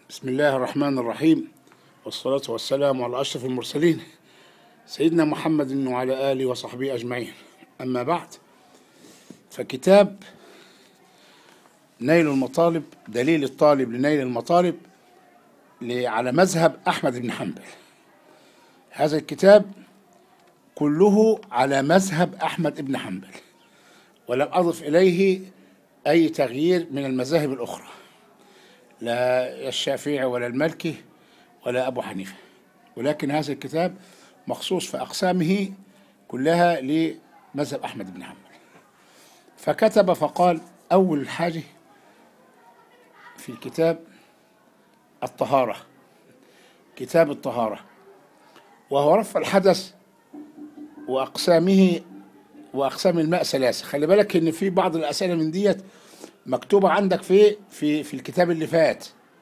بسم الله الرحمن الرحيم والصلاة والسلام على أشرف المرسلين سيدنا محمد وعلى آله وصحبه أجمعين أما بعد فكتاب نيل المطالب دليل الطالب لنيل المطالب ل- على مذهب أحمد بن حنبل هذا الكتاب كله على مذهب أحمد بن حنبل ولم أضف إليه أي تغيير من المذاهب الأخرى لا الشافعي ولا المالكي ولا أبو حنيفة ولكن هذا الكتاب مخصوص في أقسامه كلها لمذهب أحمد بن حنبل فكتب فقال أول حاجة في الكتاب الطهارة كتاب الطهارة وهو رفع الحدث وأقسامه وأقسام الماء ثلاثة خلي بالك إن في بعض الأسئلة من ديت مكتوبة عندك في في في الكتاب اللي فات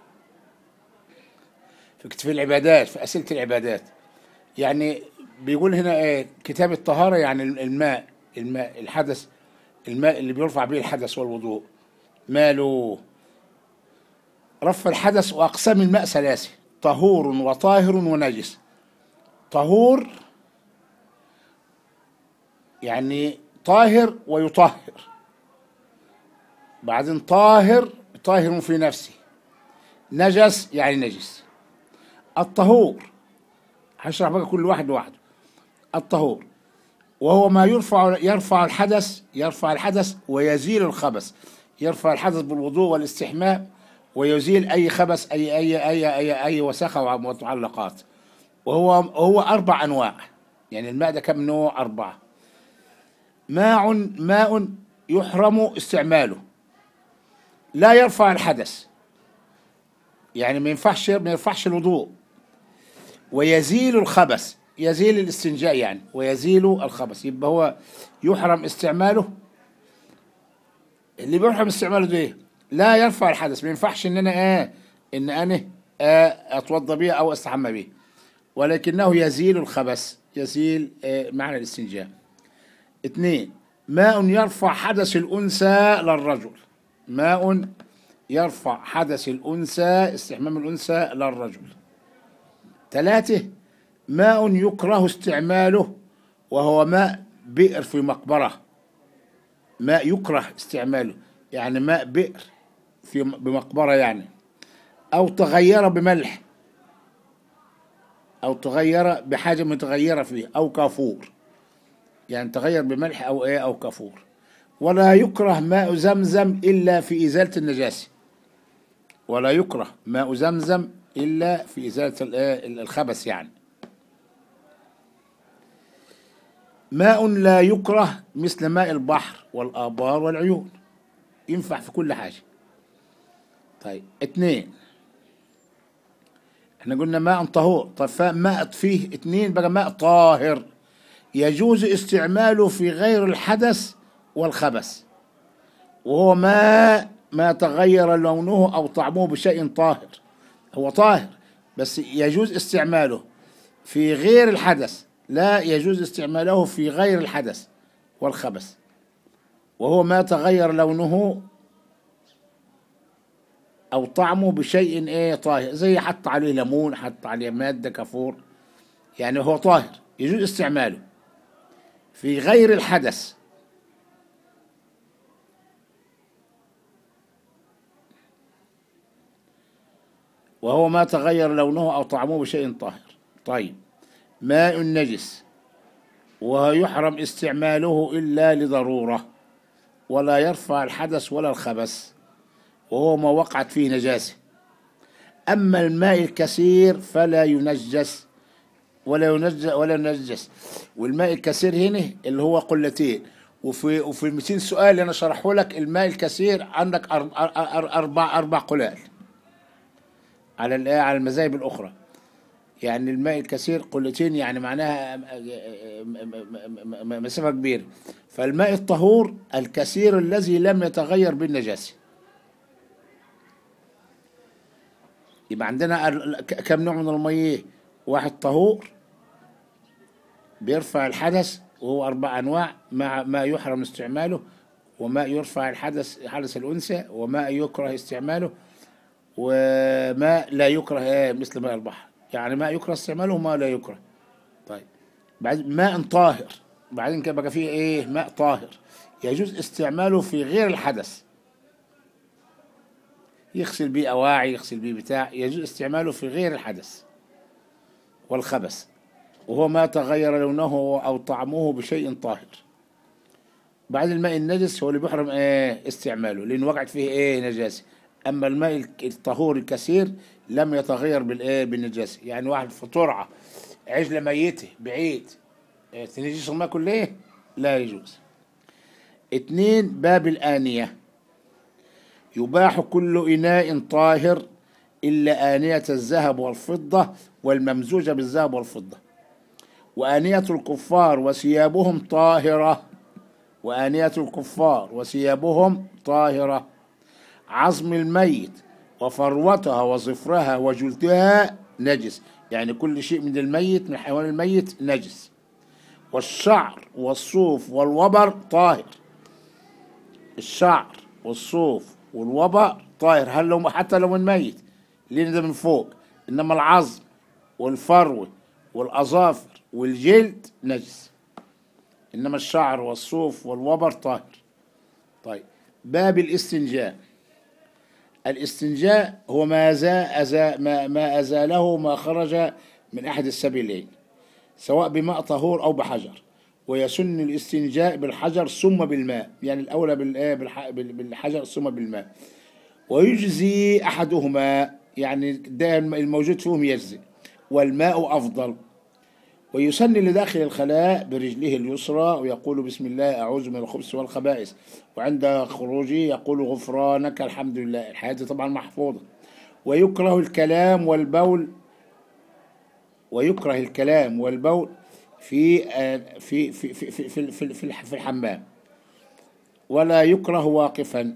في كتاب العبادات في أسئلة العبادات يعني بيقول هنا ايه كتاب الطهارة يعني الماء الماء الحدث الماء اللي بيرفع به الحدث والوضوء ماله رفع الحدث وأقسام الماء ثلاثة طهور وطاهر ونجس طهور يعني طاهر ويطهر بعدين طاهر طاهر في نفسه نجس يعني نجس الطهور هشرح بقى كل واحد لوحده الطهور وهو ما يرفع يرفع الحدث يرفع الحدث ويزيل الخبث يرفع الحدث بالوضوء والاستحماء ويزيل اي خبث اي اي اي اي, أي وسخه ومتعلقات وهو هو اربع انواع يعني الماء ده كم نوع اربعه ماء ماء يحرم استعماله لا يرفع الحدث يعني ما ينفعش ما يرفعش الوضوء ويزيل الخبث يزيل الاستنجاء يعني ويزيل الخبث يبقى هو يحرم استعماله اللي بيحرم استعماله ده ايه؟ لا يرفع الحدث ما ينفعش ان انا ايه ان انا آه اتوضى به او استحمى به ولكنه يزيل الخبث يزيل آه معنى الاستنجاء اثنين ماء يرفع حدث الأنثى للرجل ماء يرفع حدث الأنثى استحمام الأنثى للرجل ثلاثة ماء يكره استعماله وهو ماء بئر في مقبرة ماء يكره استعماله يعني ماء بئر في بمقبرة يعني أو تغير بملح أو تغير بحاجة متغيرة فيه أو كافور يعني تغير بملح أو إيه أو كافور ولا يكره ماء زمزم إلا في إزالة النجاسة ولا يكره ماء زمزم إلا في إزالة الإيه؟ الخبث يعني ماء لا يكره مثل ماء البحر والآبار والعيون ينفع في كل حاجة طيب اتنين احنا قلنا ماء طهور طيب ماء فيه اتنين بقى ماء طاهر يجوز استعماله في غير الحدث والخبث وهو ما ما تغير لونه او طعمه بشيء طاهر هو طاهر بس يجوز استعماله في غير الحدث لا يجوز استعماله في غير الحدث والخبث وهو ما تغير لونه او طعمه بشيء ايه طاهر زي حط عليه ليمون حط عليه ماده كافور يعني هو طاهر يجوز استعماله في غير الحدث وهو ما تغير لونه أو طعمه بشيء طاهر طيب ماء نجس ويحرم استعماله إلا لضرورة ولا يرفع الحدث ولا الخبث وهو ما وقعت فيه نجاسة أما الماء الكثير فلا ينجس ولا ينجس ولا ينجس والماء الكثير هنا اللي هو قلتين وفي وفي ال 200 سؤال اللي انا شرحه لك الماء الكثير عندك اربع اربع اربع قلال على الايه على المذاهب الاخرى يعني الماء الكثير قلتين يعني معناها مسافه كبيره فالماء الطهور الكثير الذي لم يتغير بالنجاسه يبقى عندنا كم نوع من الميه واحد طهور بيرفع الحدث وهو أربع أنواع مع ما يحرم استعماله وماء يرفع الحدث حدث الأنثى وماء يكره استعماله و آه، ماء لا يكره آه، مثل ماء البحر يعني ماء يكره استعماله وماء لا يكره طيب بعد ماء طاهر بعدين كده بقى فيه ايه ماء طاهر يجوز استعماله في غير الحدث يغسل بيه أواعي يغسل بيه بتاع يجوز استعماله في غير الحدث والخبث وهو ما تغير لونه أو طعمه بشيء طاهر بعد الماء النجس هو اللي بيحرم ايه استعماله لأن وقعت فيه ايه نجاسة أما الماء الطهور الكثير لم يتغير بالايه بالنجاسة يعني واحد في ترعة عجلة ميتة بعيد إيه، تنجس الماء كله لا يجوز اتنين باب الآنية يباح كل إناء طاهر إلا آنية الذهب والفضة والممزوجة بالذهب والفضة وآنية الكفار وثيابهم طاهرة وآنية الكفار وثيابهم طاهرة عظم الميت وفروتها وظفرها وجلدها نجس يعني كل شيء من الميت من الحيوان الميت نجس والشعر والصوف والوبر طاهر الشعر والصوف والوبر طاهر هل لو حتى لو من ميت لان ده من فوق انما العظم والفروه والاظافر والجلد نجس انما الشعر والصوف والوبر طاهر طيب باب الاستنجاء الاستنجاء هو ما أزا أزا ما, ما أزاله ما خرج من أحد السبيلين سواء بماء طهور أو بحجر ويسن الاستنجاء بالحجر ثم بالماء يعني الأولى بالآ- بالح- بال- بالحجر ثم بالماء ويجزي أحدهما يعني ده الموجود فيهم يجزي والماء أفضل ويسن لداخل الخلاء برجله اليسرى ويقول بسم الله أعوذ من الخبث والخبائث وعند خروجه يقول غفرانك الحمد لله الحياة دي طبعا محفوظة ويكره الكلام والبول ويكره الكلام والبول في آه، في في في في في في, في, الح- في الحمام ولا يكره واقفا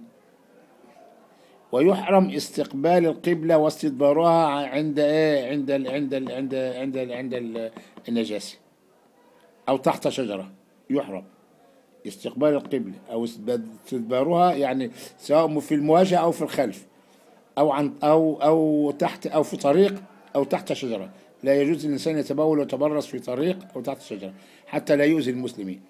ويحرم استقبال القبلة واستدبارها عند ايه عند ال عند ال عند عند ال عند ال النجاسة أو تحت شجرة يحرم استقبال القبلة أو استدبارها يعني سواء في المواجهة أو في الخلف أو عن أو أو تحت أو في طريق أو تحت شجرة لا يجوز للإنسان يتبول ويتبرص في طريق أو تحت شجرة حتى لا يؤذي المسلمين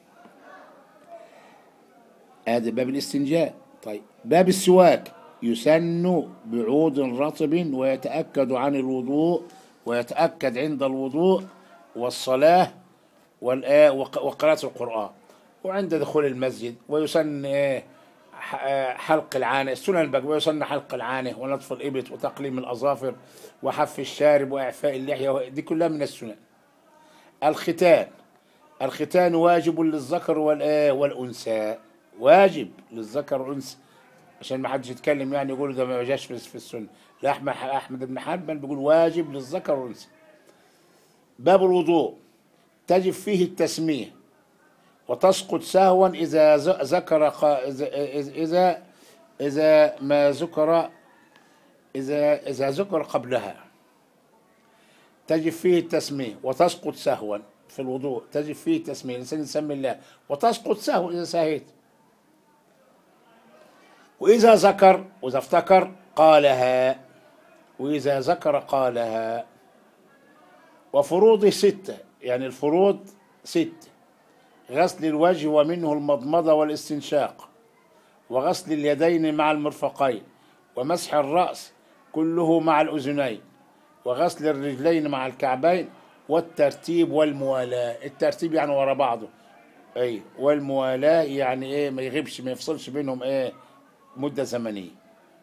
هذا باب الاستنجاء طيب باب السواك يسن بعود رطب ويتأكد عن الوضوء ويتأكد عند الوضوء والصلاة والآ- وق- وقراءة القرآن وعند دخول المسجد ويسن آه، ح- آه، حلق العانة السنن الباقية ويسن حلق العانة ونطف الإبط وتقليم الأظافر وحف الشارب وإعفاء اللحية دي كلها من السنن الختان الختان واجب للذكر والآ- والأنثى واجب للذكر والأنثى عشان ما حدش يتكلم يعني يقول ده ما جاش في في السنة لا أحمد أحمد بن حنبل بيقول واجب للذكر والأنثى باب الوضوء تجب فيه التسمية وتسقط سهوا إذا ز- ذكر ق- إذا إذا إذا ما ذكر إذا إذا ذكر قبلها تجب فيه التسمية وتسقط سهوا في الوضوء تجب فيه التسمية الإنسان يسمي الله وتسقط سهوا إذا سهيت وإذا ذكر وإذا افتكر قالها وإذا ذكر قالها وفروضه ستة يعني الفروض ستة غسل الوجه ومنه المضمضة والاستنشاق وغسل اليدين مع المرفقين ومسح الرأس كله مع الأذنين وغسل الرجلين مع الكعبين والترتيب والموالاة الترتيب يعني ورا بعضه أي والموالاة يعني إيه ما يغيبش ما يفصلش بينهم إيه مدة زمنية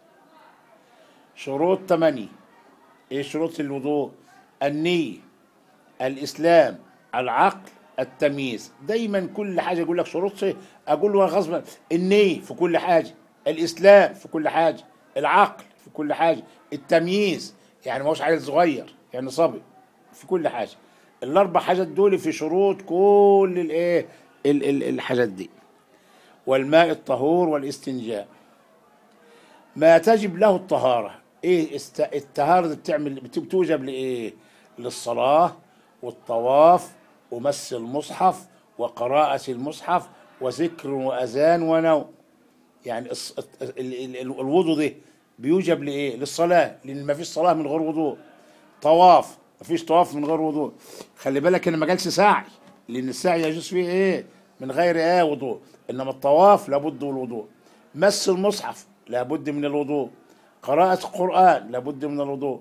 شروط ثمانية إيه شروط الوضوء النية الإسلام العقل التمييز دايما كل حاجة يقول لك شروط شيء أقول له غصبا النية في كل حاجة الإسلام في كل حاجة العقل في كل حاجة التمييز يعني ما هوش عيل صغير يعني صبي في كل حاجة الأربع حاجات دول في شروط كل الإيه ال- ال- الحاجات دي والماء الطهور والاستنجاء ما تجب له الطهارة ايه است... الطهارة دي بتعمل بت- بتوجب لايه للصلاة والطواف ومس المصحف وقراءة المصحف وذكر وأذان ونوم يعني الص- ال- ال- ال- الوضوء ده بيوجب لايه للصلاه لان ما فيش صلاه من غير وضوء طواف ما فيش طواف من غير وضوء خلي بالك ان ما قالش سعي لان السعي يجوز فيه ايه من غير ايه وضوء انما الطواف لابد من الوضوء مس المصحف لابد من الوضوء قراءة القرآن لابد من الوضوء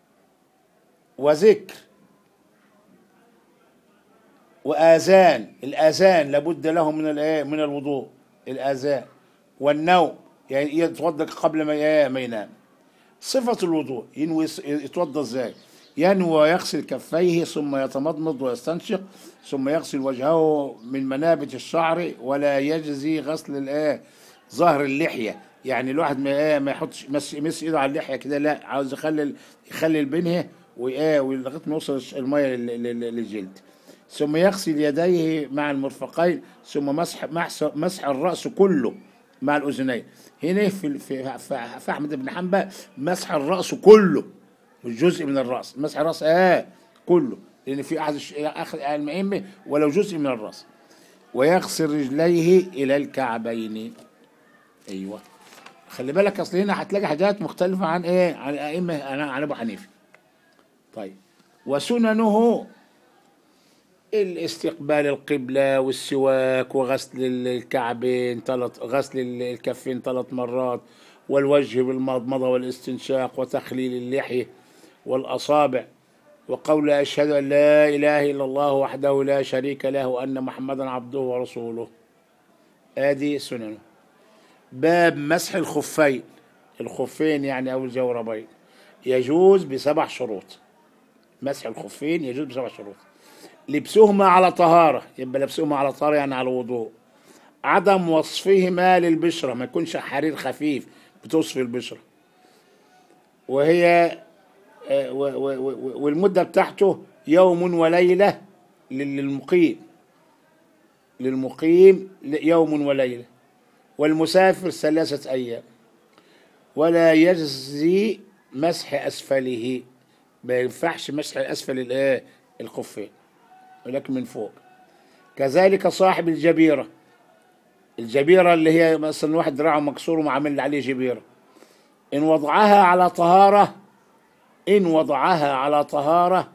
وذكر وآذان الآذان لابد له من الايه من الوضوء الآذان والنوم يعني يتوضا قبل ما إيه؟ ما ينام صفة الوضوء ينوي يتوضا ازاي ينوي ويغسل كفيه ثم يتمضمض ويستنشق ثم يغسل وجهه من منابت الشعر ولا يجزي غسل الايه ظهر اللحيه يعني الواحد ما ايه ما يحطش يمس يمس ايده على اللحيه كده لا عاوز يخلي ال- يخلي البنيه وايه ولغايه ما يوصل الميه لل- لل- للجلد ثم يغسل يديه مع المرفقين ثم مسح مسح, مسح الراس كله مع الاذنين هنا في في في, في احمد بن حنبل مسح الراس كله مش جزء من الراس مسح الراس اه كله لان في احد الش- اخر الائمه ولو جزء من الراس ويغسل رجليه الى الكعبين ايوه خلي بالك اصل هنا هتلاقي حاجات مختلفه عن ايه عن الائمه عن عن ابو حنيفه طيب وسننه الاستقبال القبلة والسواك وغسل الكعبين ثلاث غسل الكفين ثلاث مرات والوجه بالمضمضة والاستنشاق وتخليل اللحية والأصابع وقول أشهد أن لا إله إلا الله وحده لا شريك له وأن محمدا عبده ورسوله آدي سننه باب مسح الخفين الخفين يعني أو الجوربين يجوز بسبع شروط مسح الخفين يجوز بسبع شروط لبسهما على طهارة يبقى لبسهما على طهارة يعني على وضوء عدم وصفهما للبشرة ما يكونش حرير خفيف بتصفي البشرة وهي آه، و- و- و- والمدة بتاعته يوم وليلة لل- للمقيم للمقيم ل- يوم وليلة والمسافر ثلاثة أيام ولا يجزي مسح أسفله ما ينفعش مسح أسفل الإيه؟ الخفين ولكن من فوق كذلك صاحب الجبيرة الجبيرة اللي هي مثلا واحد دراعه مكسور ومعامل عليه جبيرة إن وضعها على طهارة إن وضعها على طهارة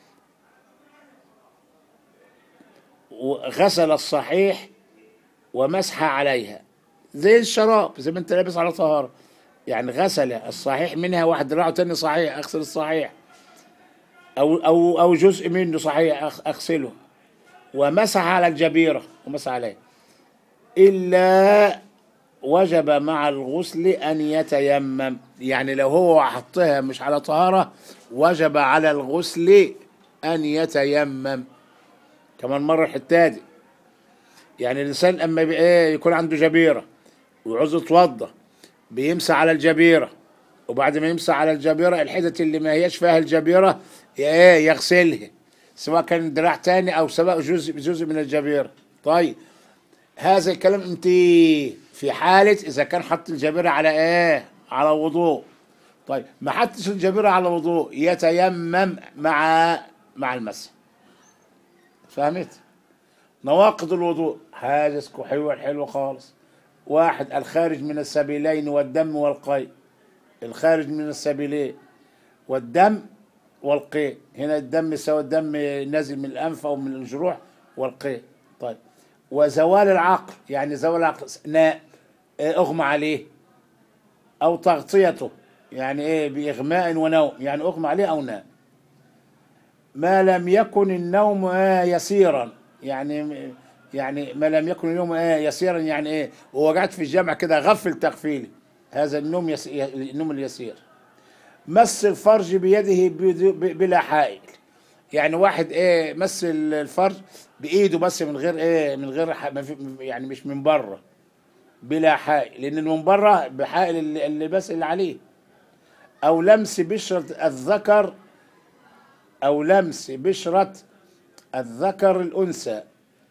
وغسل الصحيح ومسح عليها زي الشراب زي ما انت لابس على طهارة يعني غسل الصحيح منها واحد دراعه تاني صحيح اغسل الصحيح او او او جزء منه صحيح أغ- اغسله ومسح على الجبيرة ومسح عليه إلا وجب مع الغسل أن يتيمم يعني لو هو حطها مش على طهارة وجب على الغسل أن يتيمم كمان مرة الحتة دي يعني الإنسان أما بي- إيه يكون عنده جبيرة ويعوز يتوضى بيمسح على الجبيرة وبعد ما يمسح على الجبيرة الحتت اللي ما هياش فيها الجبيرة ايه يغسلها سواء كان دراع تاني او سواء جزء جزء من الجبيرة طيب هذا الكلام انت في حالة اذا كان حط الجبيرة على ايه على وضوء طيب ما حطش الجبيرة على وضوء يتيمم مع مع المسح فهمت نواقض الوضوء حاجة حلوة حلوة خالص واحد الخارج من السبيلين والدم والقيء الخارج من السبيلين والدم والقيء هنا الدم سواء الدم نازل من الأنف أو من الجروح والقيء طيب وزوال العقل يعني زوال العقل ناء آه، أغمى عليه أو تغطيته يعني إيه بإغماء ونوم يعني أغمى عليه أو نام ما لم يكن النوم آه يسيرا يعني يعني ما لم يكن النوم آه يسيرا يعني ايه هو قاعد في الجامع كده غفل تغفيلي هذا النوم يس... النوم اليسير مس الفرج بيده بد- بلا حائل يعني واحد ايه مس الفرج بايده بس من غير ايه من غير ح... ما في- يعني مش من بره بلا حائل لان من بره بحائل اللي- اللباس اللي عليه او لمس بشرة الذكر أو لمس بشرة الذكر الأنثى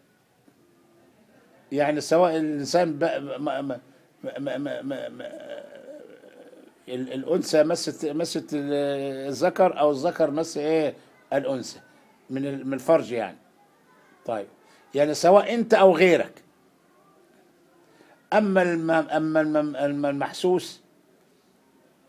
يعني سواء الإنسان ب... ما... ما... ما... ما... ما... ما... ال- الأنثى مست مست ال- الذكر أو الذكر مس إيه الأنثى من ال- من الفرج يعني طيب يعني سواء أنت أو غيرك أما الم... أما الم... الم- المحسوس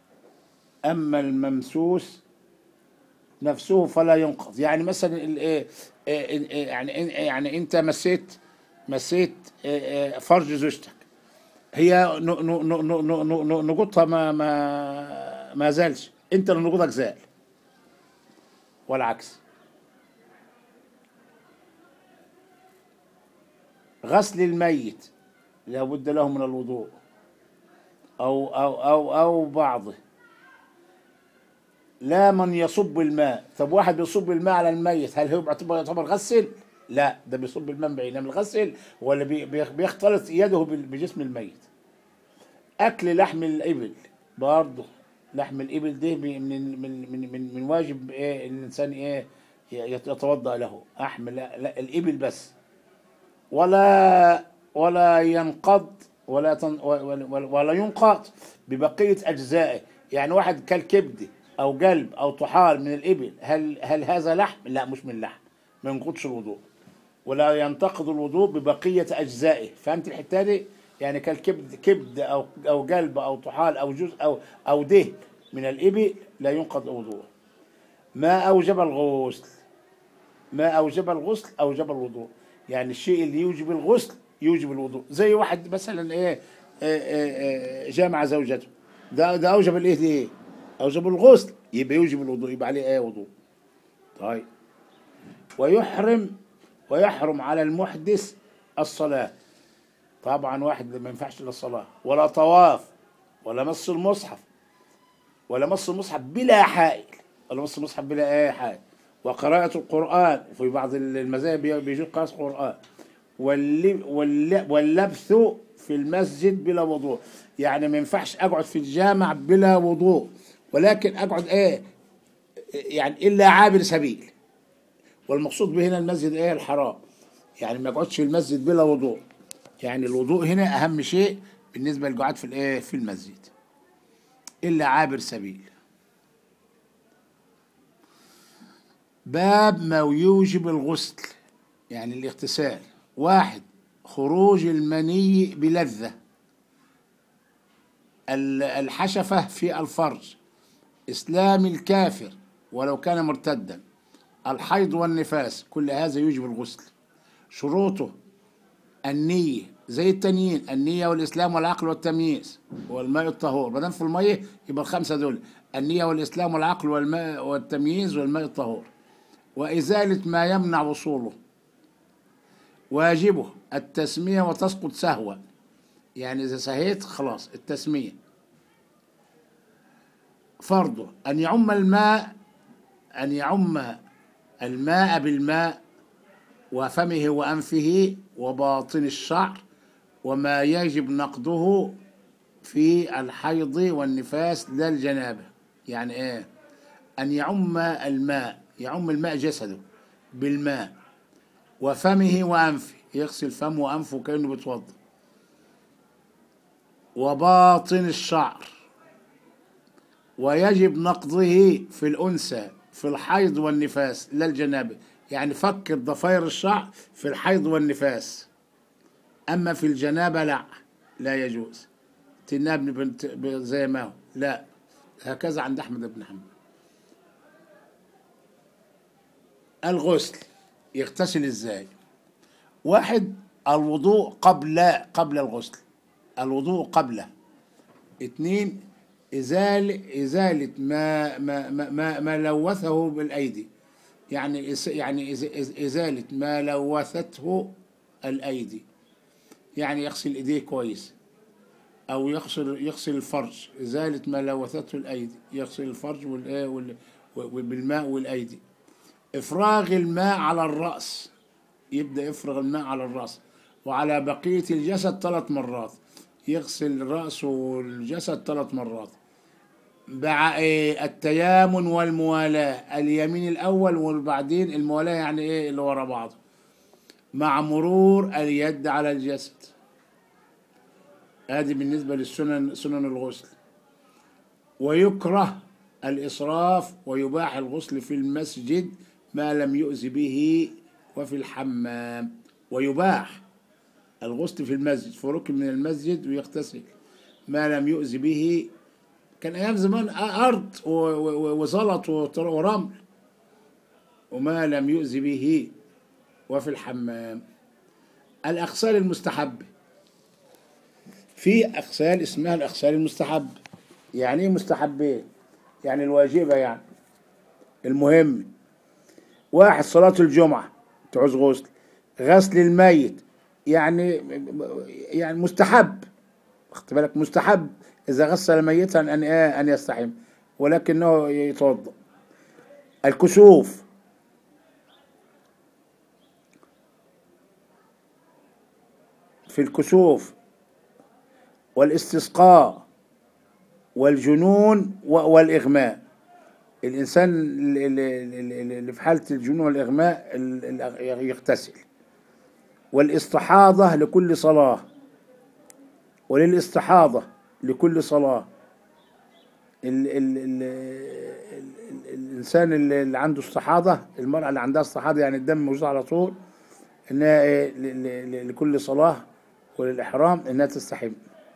أما الممسوس نفسه فلا ينقض يعني مثلا ال- إيه- إيه- إيه- يعني يعني انت مسيت مسيت إيه- إيه فرج زوجتك هي ن- ن- ن- ن- ن- ن- نقطها ما ما ما زالش انت اللي نقطك زال والعكس غسل الميت لابد له من الوضوء أو أو أو أو بعضه لا من يصب الماء طب واحد بيصب الماء على الميت هل هو يعتبر يعتبر غسل؟ لا ده بيصب الماء بعيد انما الغسل هو اللي بي- بي- بيختلط يده بال- بجسم الميت اكل لحم الابل برضه لحم الابل ده بي- من من من من, من واجب ايه الانسان ايه يت- يتوضا له احم لا, لا الابل بس ولا ولا ينقض ولا تن ولا, ولا- ولا ينقض ببقيه اجزائه يعني واحد كل كبد او قلب او طحال من الابل هل هل هذا لحم؟ لا مش من لحم ما ينقضش الوضوء ولا ينتقض الوضوء ببقيه اجزائه فهمت الحته دي؟ يعني كالكبد كبد او او قلب او طحال او جزء او او دهن من الابل لا ينقض الوضوء ما اوجب الغسل ما أوجب الغسل أوجب الوضوء يعني الشيء اللي يوجب الغسل يوجب الوضوء زي واحد مثلا إيه, إيه, إيه جامع زوجته ده ده أوجب الإيه دي إيه أوجب الغسل يبقى يوجب الوضوء يبقى عليه إيه وضوء طيب ويحرم ويحرم على المحدث الصلاة طبعا واحد ما ينفعش للصلاة ولا طواف ولا مس المصحف ولا مس المصحف بلا حائل ولا مس المصحف بلا ايه حائل وقراءة القرآن في بعض المذاهب بيجوز قراءة القرآن والل- والل- واللبث في المسجد بلا وضوء يعني ما ينفعش اقعد في الجامع بلا وضوء ولكن اقعد ايه يعني الا عابر سبيل والمقصود به هنا المسجد ايه الحرام يعني ما اقعدش في المسجد بلا وضوء يعني الوضوء هنا اهم شيء بالنسبه للقعاد في الايه في المسجد الا عابر سبيل باب ما يوجب الغسل يعني الاغتسال واحد خروج المني بلذة ال- الحشفة في الفرج إسلام الكافر ولو كان مرتدا الحيض والنفاس كل هذا يوجب الغسل شروطه النية زي التانيين النية والإسلام والعقل والتمييز والماء الطهور ما دام في المية يبقى الخمسة دول النية والإسلام والعقل والماء والتمييز والماء الطهور وإزالة ما يمنع وصوله واجبه التسمية وتسقط سهوا يعني إذا سهيت خلاص التسمية فرضه أن يعم الماء أن يعم الماء بالماء وفمه وأنفه وباطن الشعر وما يجب نقضه في الحيض والنفاس لا الجنابة يعني إيه أن يعم الماء يعم الماء جسده بالماء وفمه وأنفه يغسل فمه وأنفه كأنه بيتوضا وباطن الشعر ويجب نقضه في الأنثى في الحيض والنفاس لا الجنابة يعني فك ضفير الشعر في الحيض والنفاس أما في الجنابة لا لا يجوز تناب بنت زي ما هو لا هكذا عند أحمد بن حنبل الغسل يغتسل ازاي واحد الوضوء قبل قبل الغسل الوضوء قبله اتنين إزالة إزالة ما ما ما, ما, ما لوثه بالأيدي يعني إس- يعني إز- إز- إزالة ما لوثته الأيدي يعني يغسل إيديه كويس أو يغسل يغسل الفرج إزالة ما لوثته الأيدي يغسل الفرج والإيه وال- بالماء والأيدي إفراغ الماء على الرأس يبدأ يفرغ الماء على الرأس وعلى بقية الجسد ثلاث مرات يغسل الرأس والجسد ثلاث مرات مع إيه التيامن والموالاة اليمين الأول وبعدين الموالاة يعني إيه اللي ورا بعض مع مرور اليد على الجسد هذه بالنسبة للسنن سنن الغسل ويكره الإسراف ويباح الغسل في المسجد ما لم يؤذ به وفي الحمام ويباح الغسل في المسجد في ركن من المسجد ويغتسل ما لم يؤذ به كان ايام زمان ارض و- و- وزلط وتر- ورمل وما لم يؤذي به وفي الحمام الاغسال المستحبه في اغسال اسمها الاغسال المستحبه يعني ايه مستحبين يعني الواجبه يعني المهم واحد صلاة الجمعة تعوز غسل غسل الميت يعني يعني مستحب خدت بالك مستحب إذا غسل ميتا أن إيه أن يستحم ولكنه يتوضأ الكسوف في الكسوف والاستسقاء والجنون و- والإغماء الإنسان اللي- اللي اللي في حالة الجنون والإغماء ال- ال- يغتسل والاستحاضة لكل صلاة وللاستحاضة لكل صلاة ال ال ال ال ال الإنسان اللي اللي عنده استحاضة المرأة اللي عندها استحاضة يعني الدم موجود على طول إنها إيه ل- ل- ل- لكل صلاة وللإحرام إنها تستحم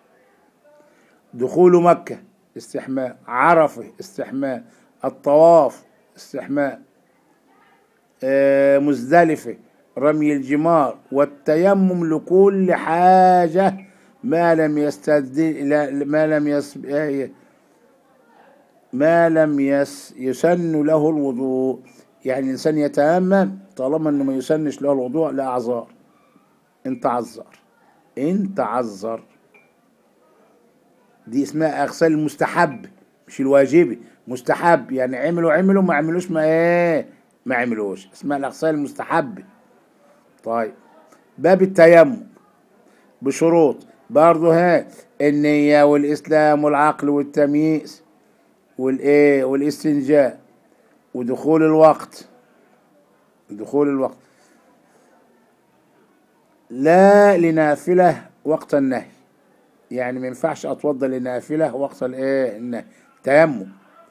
دخول مكة استحماء عرفة استحماء الطواف استحماء آه، مزدلفة رمي الجمار والتيمم لكل حاجة ما لم يستدل لا- ما لم يس آه، ما لم يس يسن له الوضوء يعني الإنسان يتيمم طالما إنه ما يسنش له الوضوء لا أعذار إن تعذر إن تعذر دي اسمها اغسال المستحب مش الواجبي مستحب يعني عملوا عملوا ما عملوش ما ايه ما عملوش اسمها الاغسال المستحب طيب باب التيمم بشروط برضه ها النية والإسلام والعقل والتمييز والإيه والاستنجاء ودخول الوقت دخول الوقت لا لنافلة وقت النهي يعني ما ينفعش اتوضى لنافله وقت الايه النهي تيمم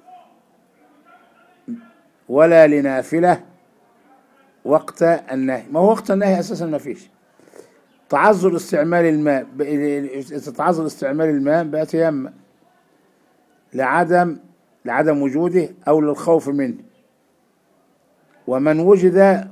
ولا لنافله وقت النهي ما هو وقت النهي اساسا ما فيش تعذر استعمال الماء ب- اذا تعذر استعمال الماء بيتيمم لعدم لعدم وجوده او للخوف منه ومن وجد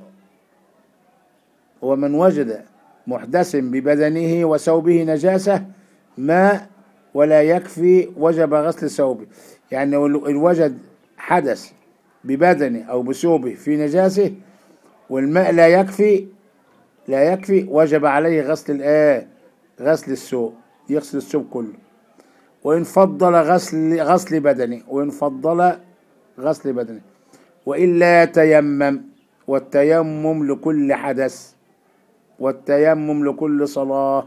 ومن وجد محدث ببدنه وثوبه نجاسة ماء ولا يكفي وجب غسل ثوبه يعني لو إن وجد حدث ببدنه أو بثوبه في نجاسة والماء لا يكفي لا يكفي وجب عليه غسل الآه غسل الثوب يغسل الثوب كله وإن فضل غسل غسل بدنه وإن فضل غسل بدنه وإلا تيمم والتيمم لكل حدث والتيمم لكل صلاة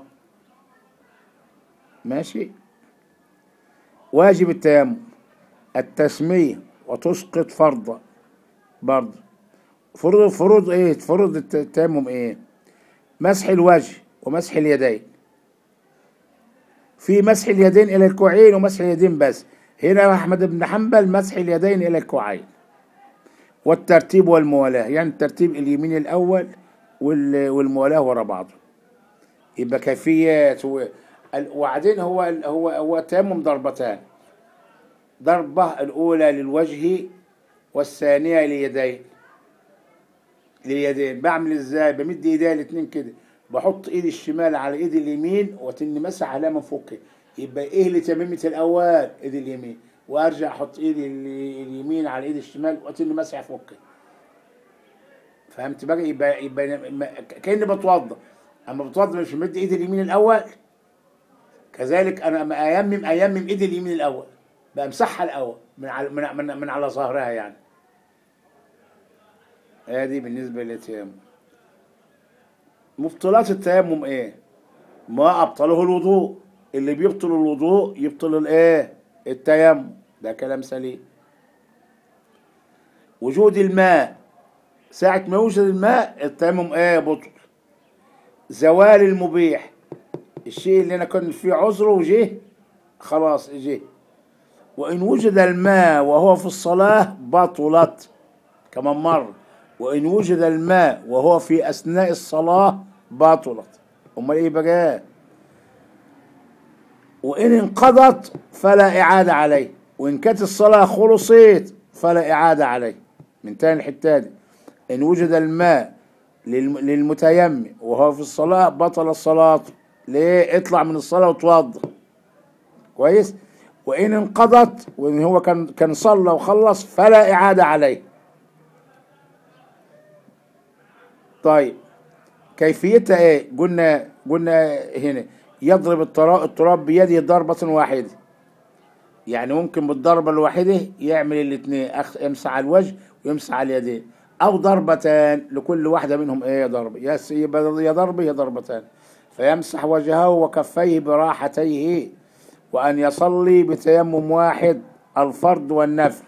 ماشي واجب التيمم التسمية وتسقط فرضا برضه فروض فروض ايه فروض الت- التيمم ايه مسح الوجه ومسح اليدين في مسح اليدين الى الكوعين ومسح اليدين بس هنا احمد بن حنبل مسح اليدين الى الكوعين والترتيب والموالاة يعني الترتيب اليمين الأول وال- والموالاة ورا بعضه يبقى كيفيات و- ال- وبعدين هو هو هو تيمم ضربتان ضربة الأولى للوجه والثانية لليدين لليدين بعمل ازاي بمد ايديا الاتنين كده بحط ايدي الشمال على ايدي اليمين وتني مسح عليها من فوق كده يبقى ايه اللي تميمة الاول ايدي اليمين وارجع احط ايدي ال- اليمين على ايدي الشمال وتني مسح فوق كده فهمت بقى يبقى يبقى ما- كاني بتوضى اما بتوضى مش بمد ايدي اليمين الاول كذلك انا اما ايمم ايمم ايدي اليمين الاول بمسحها الاول من على من, من, من على ظهرها يعني هذه بالنسبه للتيمم مبطلات التيمم ايه ما ابطله الوضوء اللي بيبطل الوضوء يبطل الايه التيمم ده كلام سليم وجود الماء ساعة ما يوجد الماء التيمم ايه بطل زوال المبيح الشيء اللي انا كنت فيه عذره وجه خلاص جه وإن وجد الماء وهو في الصلاة بطلت كمان مرة وإن وجد الماء وهو في أثناء الصلاة بطلت أمال إيه بقى وإن انقضت فلا إعادة عليه وإن كانت الصلاة خلصت فلا إعادة عليه من تاني الحتة دي إن وجد الماء للم- للمتيمم وهو في الصلاة بطل الصلاة ليه اطلع من الصلاة وتوضى كويس وإن انقضت وإن هو كان كان صلى وخلص فلا إعادة عليه طيب كيفيتها ايه قلنا قلنا هنا يضرب الترا- التراب بيده ضربة واحدة يعني ممكن بالضربة الواحدة يعمل الاثنين أخ- يمسح على الوجه ويمسح على اليدين أو ضربتان لكل واحدة منهم إيه ضربة يا س- يبقى يا ضربة يا ضربتان فيمسح وجهه وكفيه براحتيه وأن يصلي بتيمم واحد الفرض والنفل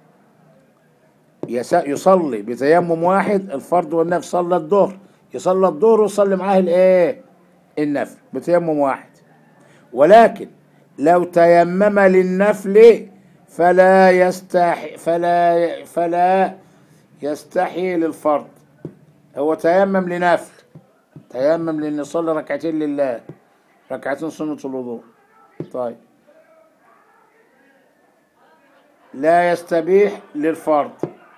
يس- يصلي بتيمم واحد الفرض والنفل صلى الظهر يصلي الظهر ويصلي معاه الايه النفل بتيمم واحد ولكن لو تيمم للنفل فلا يستحي فلا فلا يستحي للفرض هو تيمم لنفل تيمم لان يصلي ركعتين لله ركعتين سنة الوضوء طيب لا يستبيح للفرض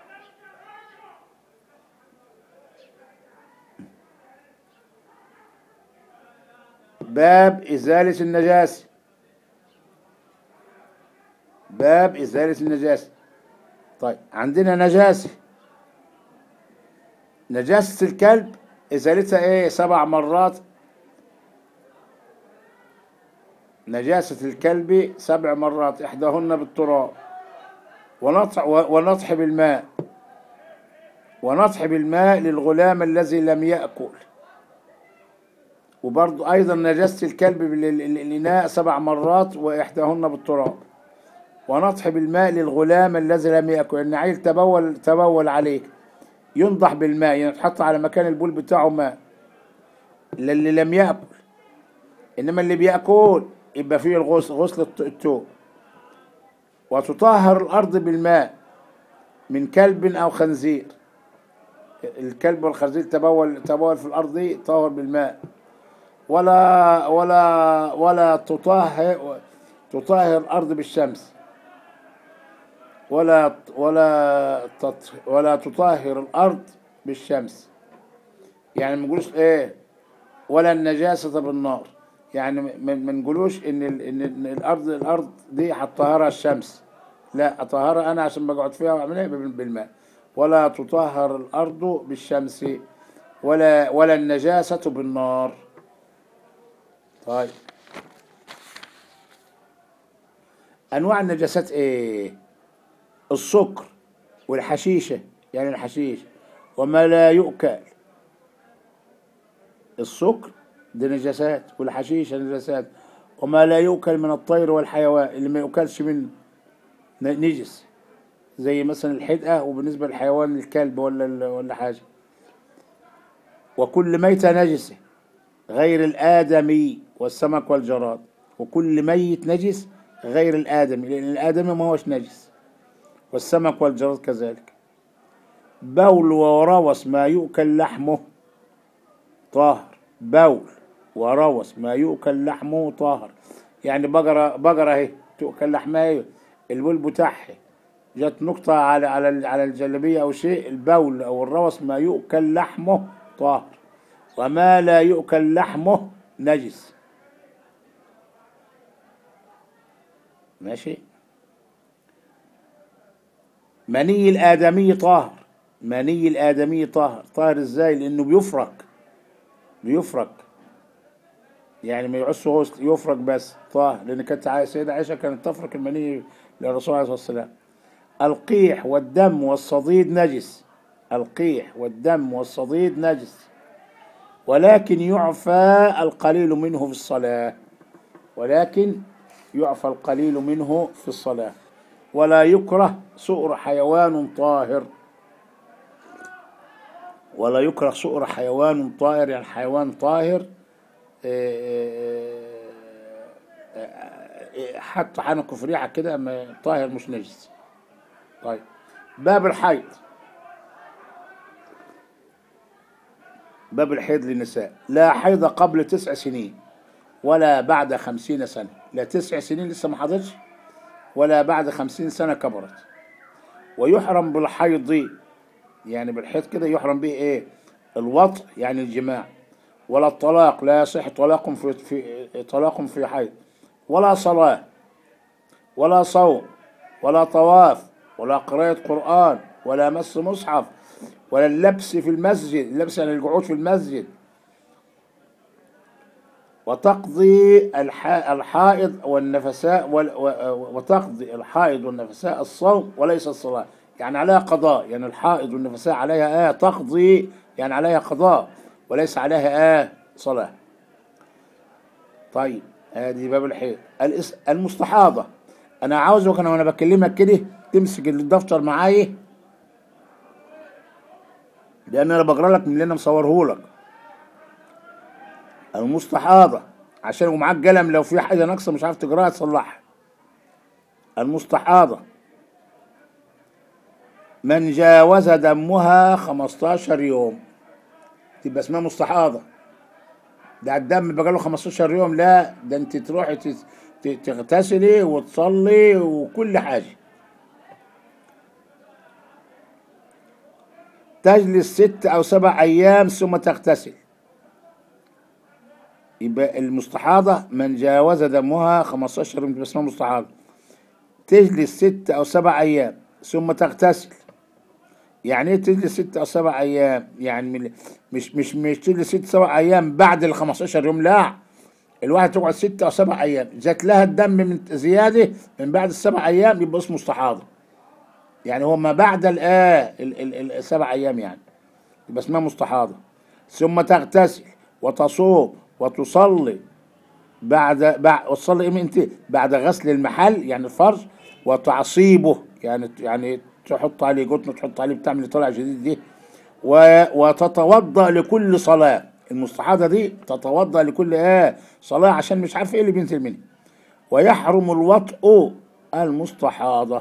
باب إزالة النجاسة باب إزالة النجاسة طيب عندنا نجاسة نجاسة الكلب إزالتها إيه سبع مرات نجاسة الكلب سبع مرات إحداهن بالتراب ونطح, ونطح بالماء ونطح بالماء للغلام الذي لم يأكل وبرضو أيضا نجاسة الكلب بالإناء سبع مرات وإحداهن بالتراب ونطح بالماء للغلام الذي لم يأكل إن عيل تبول تبول عليك ينضح بالماء يتحط على مكان البول بتاعه ماء للي لم يأكل إنما اللي بيأكل يبقى فيه الغسل غسل الت- التوب وتطهر الأرض بالماء من كلب أو خنزير الكلب والخنزير تبول تبول في الأرض دي طهر بالماء ولا ولا ولا تطهر تطهر الأرض بالشمس ولا ولا تط ولا تطهر الأرض بالشمس يعني ما نقولش إيه ولا النجاسة بالنار يعني ما ما نقولوش إن ال- إن إن الأرض الأرض دي هتطهرها الشمس لا أطهرها أنا عشان بقعد فيها وأعملها بال- بالماء ولا تطهر الأرض بالشمس ولا ولا النجاسة بالنار طيب انواع النجاسات ايه السكر والحشيشه يعني الحشيش وما لا يؤكل السكر دي نجاسات والحشيشه نجاسات وما لا يؤكل من الطير والحيوان اللي ما يؤكلش منه ن- نجس زي مثلا الحدقه وبالنسبه للحيوان الكلب ولا ال- ولا حاجه وكل ميتة نجسة غير الآدمي والسمك والجراد وكل ميت نجس غير الآدمي لأن الآدمي ما هوش نجس والسمك والجراد كذلك بول وروس ما يؤكل لحمه طاهر بول وروس ما يؤكل لحمه طاهر يعني بقرة بقرة اهي تؤكل لحمها ايه البول بتاعها جت نقطة على على على الجلبية أو شيء البول أو الروس ما يؤكل لحمه طاهر وما لا يؤكل لحمه نجس ماشي مني الآدمي طاهر مني الآدمي طاهر طاهر ازاي لأنه بيفرك بيفرك يعني ما يعص غسل يفرك بس طاهر لأن كانت عا- السيدة عائشة كانت تفرك المني للرسول عليه الصلاة والسلام القيح والدم والصديد نجس القيح والدم والصديد نجس ولكن يعفى القليل منه في الصلاة ولكن يعفى القليل منه في الصلاة ولا يكره سؤر حيوان طاهر ولا يكره سؤر حيوان طاهر يعني حيوان طاهر آه، آه، آه، حتى حنكه في ريحة كده أما طاهر مش نجس طيب باب الحيض باب الحيض للنساء لا حيض قبل تسع سنين ولا بعد خمسين سنة لا تسع سنين لسه ما حضرش ولا بعد خمسين سنة كبرت ويحرم بالحيض يعني بالحيض كده يحرم به ايه الوطء يعني الجماع ولا الطلاق لا يصح طلاق في, في طلاق في حيض ولا صلاة ولا صوم ولا طواف ولا قراءة قرآن ولا مس مصحف ولا اللبس في المسجد اللبس يعني القعود في المسجد وتقضي الح- الحائض والنفساء وال- و- وتقضي الحائض والنفساء الصوم وليس الصلاة يعني عليها قضاء يعني الحائض والنفساء عليها آه تقضي يعني عليها قضاء وليس عليها آه صلاة طيب هذه باب الحيض الاس- المستحاضة أنا عاوزك أنا وأنا بكلمك كده تمسك الدفتر معايا لأن أنا بقرا لك من اللي أنا مصوره لك المستحاضة عشان ومعاك قلم لو في حاجة ناقصة مش عارف تقراها تصلحها المستحاضة من جاوز دمها 15 يوم تبقى اسمها مستحاضة ده الدم بقى له 15 يوم لا ده انت تروحي تت- ت- تغتسلي وتصلي وكل حاجة تجلس ست أو سبع أيام ثم تغتسل يبقى المستحاضة من جاوز دمها 15 يوم تبقى اسمها مستحاضة تجلس ست أو سبع أيام ثم تغتسل يعني ايه تجلس ست أو سبع أيام يعني من مش مش مش تجلس ست سبع أيام بعد ال 15 يوم لا الواحد تقعد ست أو سبع أيام جات لها الدم من زيادة من بعد السبع أيام يبقى اسمه مستحاضة يعني هو ما بعد الآه ال- ال- ال- السبع أيام يعني يبقى اسمها مستحاضة ثم تغتسل وتصوم وتصلي بعد بعد وتصلي امتى بعد غسل المحل يعني الفرج وتعصيبه يعني يعني تحط عليه قطن تحط عليه بتاع من اللي طالع جديد دي و- وتتوضا لكل صلاه المستحاضه دي تتوضا لكل اه صلاه عشان مش عارف ايه اللي بينزل منها ويحرم الوطء المستحاضه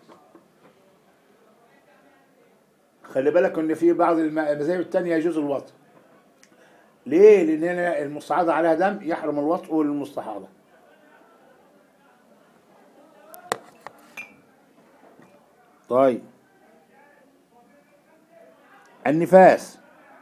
خلي بالك ان في بعض الم- المذاهب التانية يجوز الوطء ليه؟ لأن هنا المستحاضة عليها دم يحرم الوطء للمستحاضة. طيب النفاس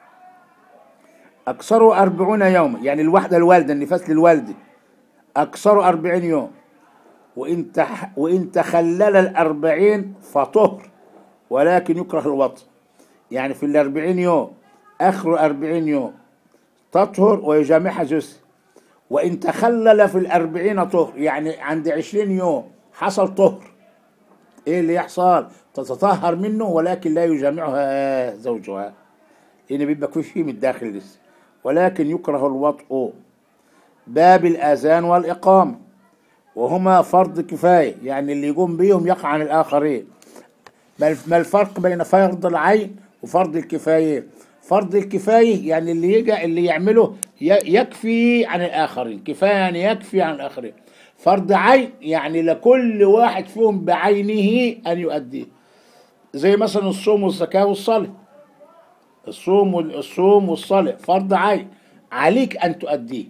أكثر أربعون يوما يعني الوحدة الوالدة النفاس للوالدة أكثر أربعين يوم وإن, تح وإن تخلل الأربعين فطهر ولكن يكره الوطء يعني في الأربعين يوم آخر أربعين يوم تطهر ويجامعها جزء وإن تخلل في الأربعين طهر يعني عند عشرين يوم حصل طهر إيه اللي يحصل تتطهر منه ولكن لا يجامعها زوجها هنا بيبقى في شيء من الداخل لسه ولكن يكره الوطء باب الآذان والإقامة وهما فرض كفاية يعني اللي يقوم بيهم يقع عن الآخرين ما الف- ما الفرق بين فرض العين وفرض الكفاية فرض الكفاية يعني اللي يجي اللي يعمله ي- يكفي عن الآخرين كفاية يعني يكفي عن الآخرين فرض عين يعني لكل واحد فيهم بعينه أن يؤديه زي مثلا الصوم والزكاة والصلاة الصوم وال- الصوم والصلاة فرض عين عليك أن تؤديه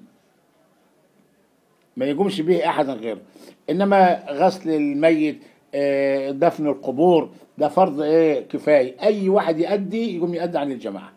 ما يقومش به أحد غيره إنما غسل الميت آه، دفن القبور ده فرض إيه كفاية أي واحد يؤدي يقوم يؤدي عن الجماعة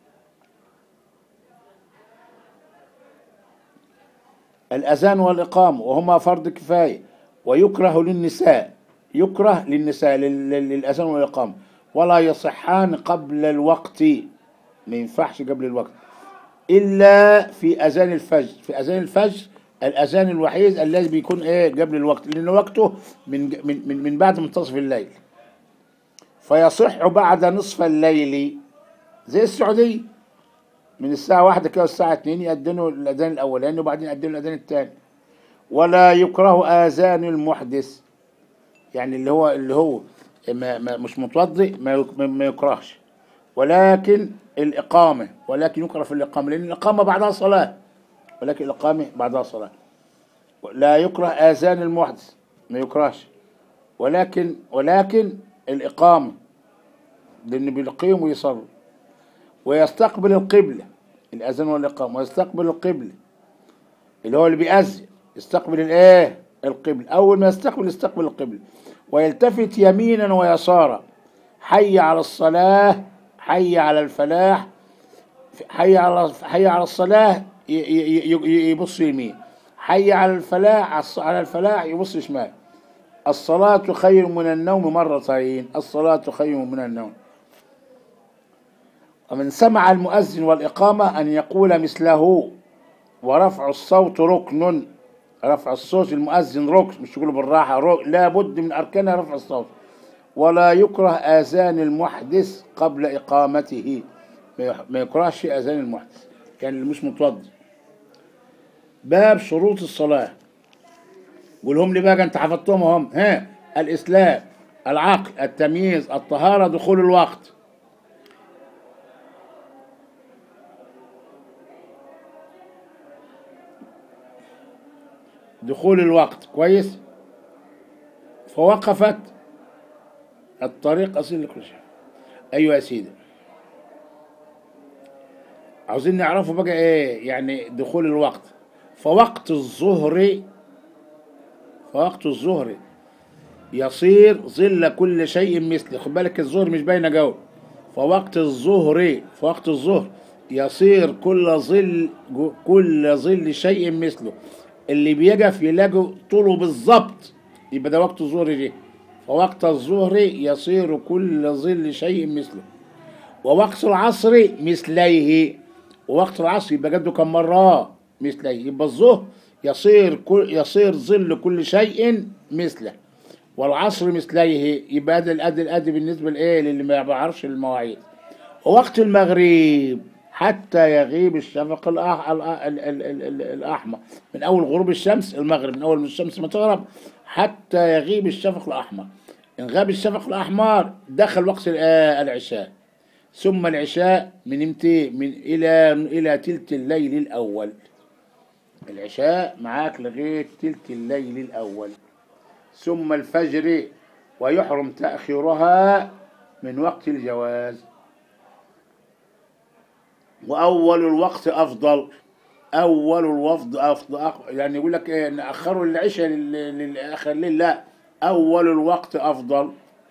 الأذان والإقامة وهما فرض كفاية ويكره للنساء يكره للنساء لل- لل- للأذان والإقامة ولا يصحان قبل الوقت ما ينفعش قبل الوقت إلا في أذان الفجر في أذان الفجر الأذان الوحيد الذي بيكون إيه قبل الوقت لأن وقته من من من, من بعد منتصف الليل فيصح بعد نصف الليل زي السعودية من الساعة واحدة كده الساعة اتنين يأذنوا الأذان الأولاني وبعدين يأذنوا الأذان الثاني ولا يكره آذان المحدث يعني اللي هو اللي هو ما ما مش متوضئ ما يك- ما- ما يكرهش ولكن الإقامة ولكن يكره في الإقامة لأن الإقامة بعدها صلاة ولكن الإقامة بعدها صلاة لا يكره آذان المحدث ما يكرهش ولكن ولكن الإقامة لأن بيقيم ويصلي ويستقبل القبلة الأذان والإقامة ويستقبل القبلة اللي هو اللي بيأذن يستقبل الإيه القبل أول ما يستقبل يستقبل القبل ويلتفت يمينا ويسارا حي على الصلاة حي على الفلاح حي على حي على الصلاة ي- ي- ي- يبص يمين حي على الفلاح على الفلاح يبص شمال الصلاة خير من النوم مرتين الصلاة خير من النوم ومن سمع المؤذن والإقامة أن يقول مثله ورفع الصوت ركن رفع الصوت المؤذن ركن مش يقولوا بالراحة ركن لا بد من أركانها رفع الصوت ولا يكره آذان المحدث قبل إقامته ما يح- ما يكرهش آذان المحدث كان اللي مش متوضي باب شروط الصلاة قولهم لي بقى انت حفظتهم هم ها الإسلام العقل التمييز الطهارة دخول الوقت دخول الوقت كويس فوقفت الطريق أصيل لكل شيء أيوة يا سيدي عاوزين نعرفوا بقى ايه يعني دخول الوقت فوقت الظهر فوقت الظهر يصير ظل كل شيء مثله خد بالك الظهر مش باينه جو فوقت الظهر فوقت الظهر يصير كل ظل جو- كل ظل شيء مثله اللي بيقف يلاقي طوله بالظبط يبقى ده وقت الظهر دي فوقت الظهر يصير كل ظل شيء مثله ووقت العصر مثليه ووقت العصر يبقى جده كم مرة مثليه يبقى الظهر يصير كل يصير ظل كل شيء مثله والعصر مثليه يبقى ده الأد الأد بالنسبة لإيه للي ما بيعرفش المواعيد ووقت المغرب حتى يغيب الشفق الأح... ال... ال... ال... ال... ال... الأحمر من أول غروب الشمس المغرب من أول ما الشمس ما تغرب حتى يغيب الشفق الأحمر إن غاب الشفق الأحمر دخل وقت ال- آه، العشاء ثم العشاء من امتى من إلى إلى تلت الليل الأول العشاء معاك لغاية تلت الليل الأول ثم الفجر ويحرم تأخيرها من وقت الجواز وأول الوقت أفضل أول الوفد أفضل أق- يعني يقول لك إيه نأخروا العشاء لل- للآخر الليل لا أول الوقت أفضل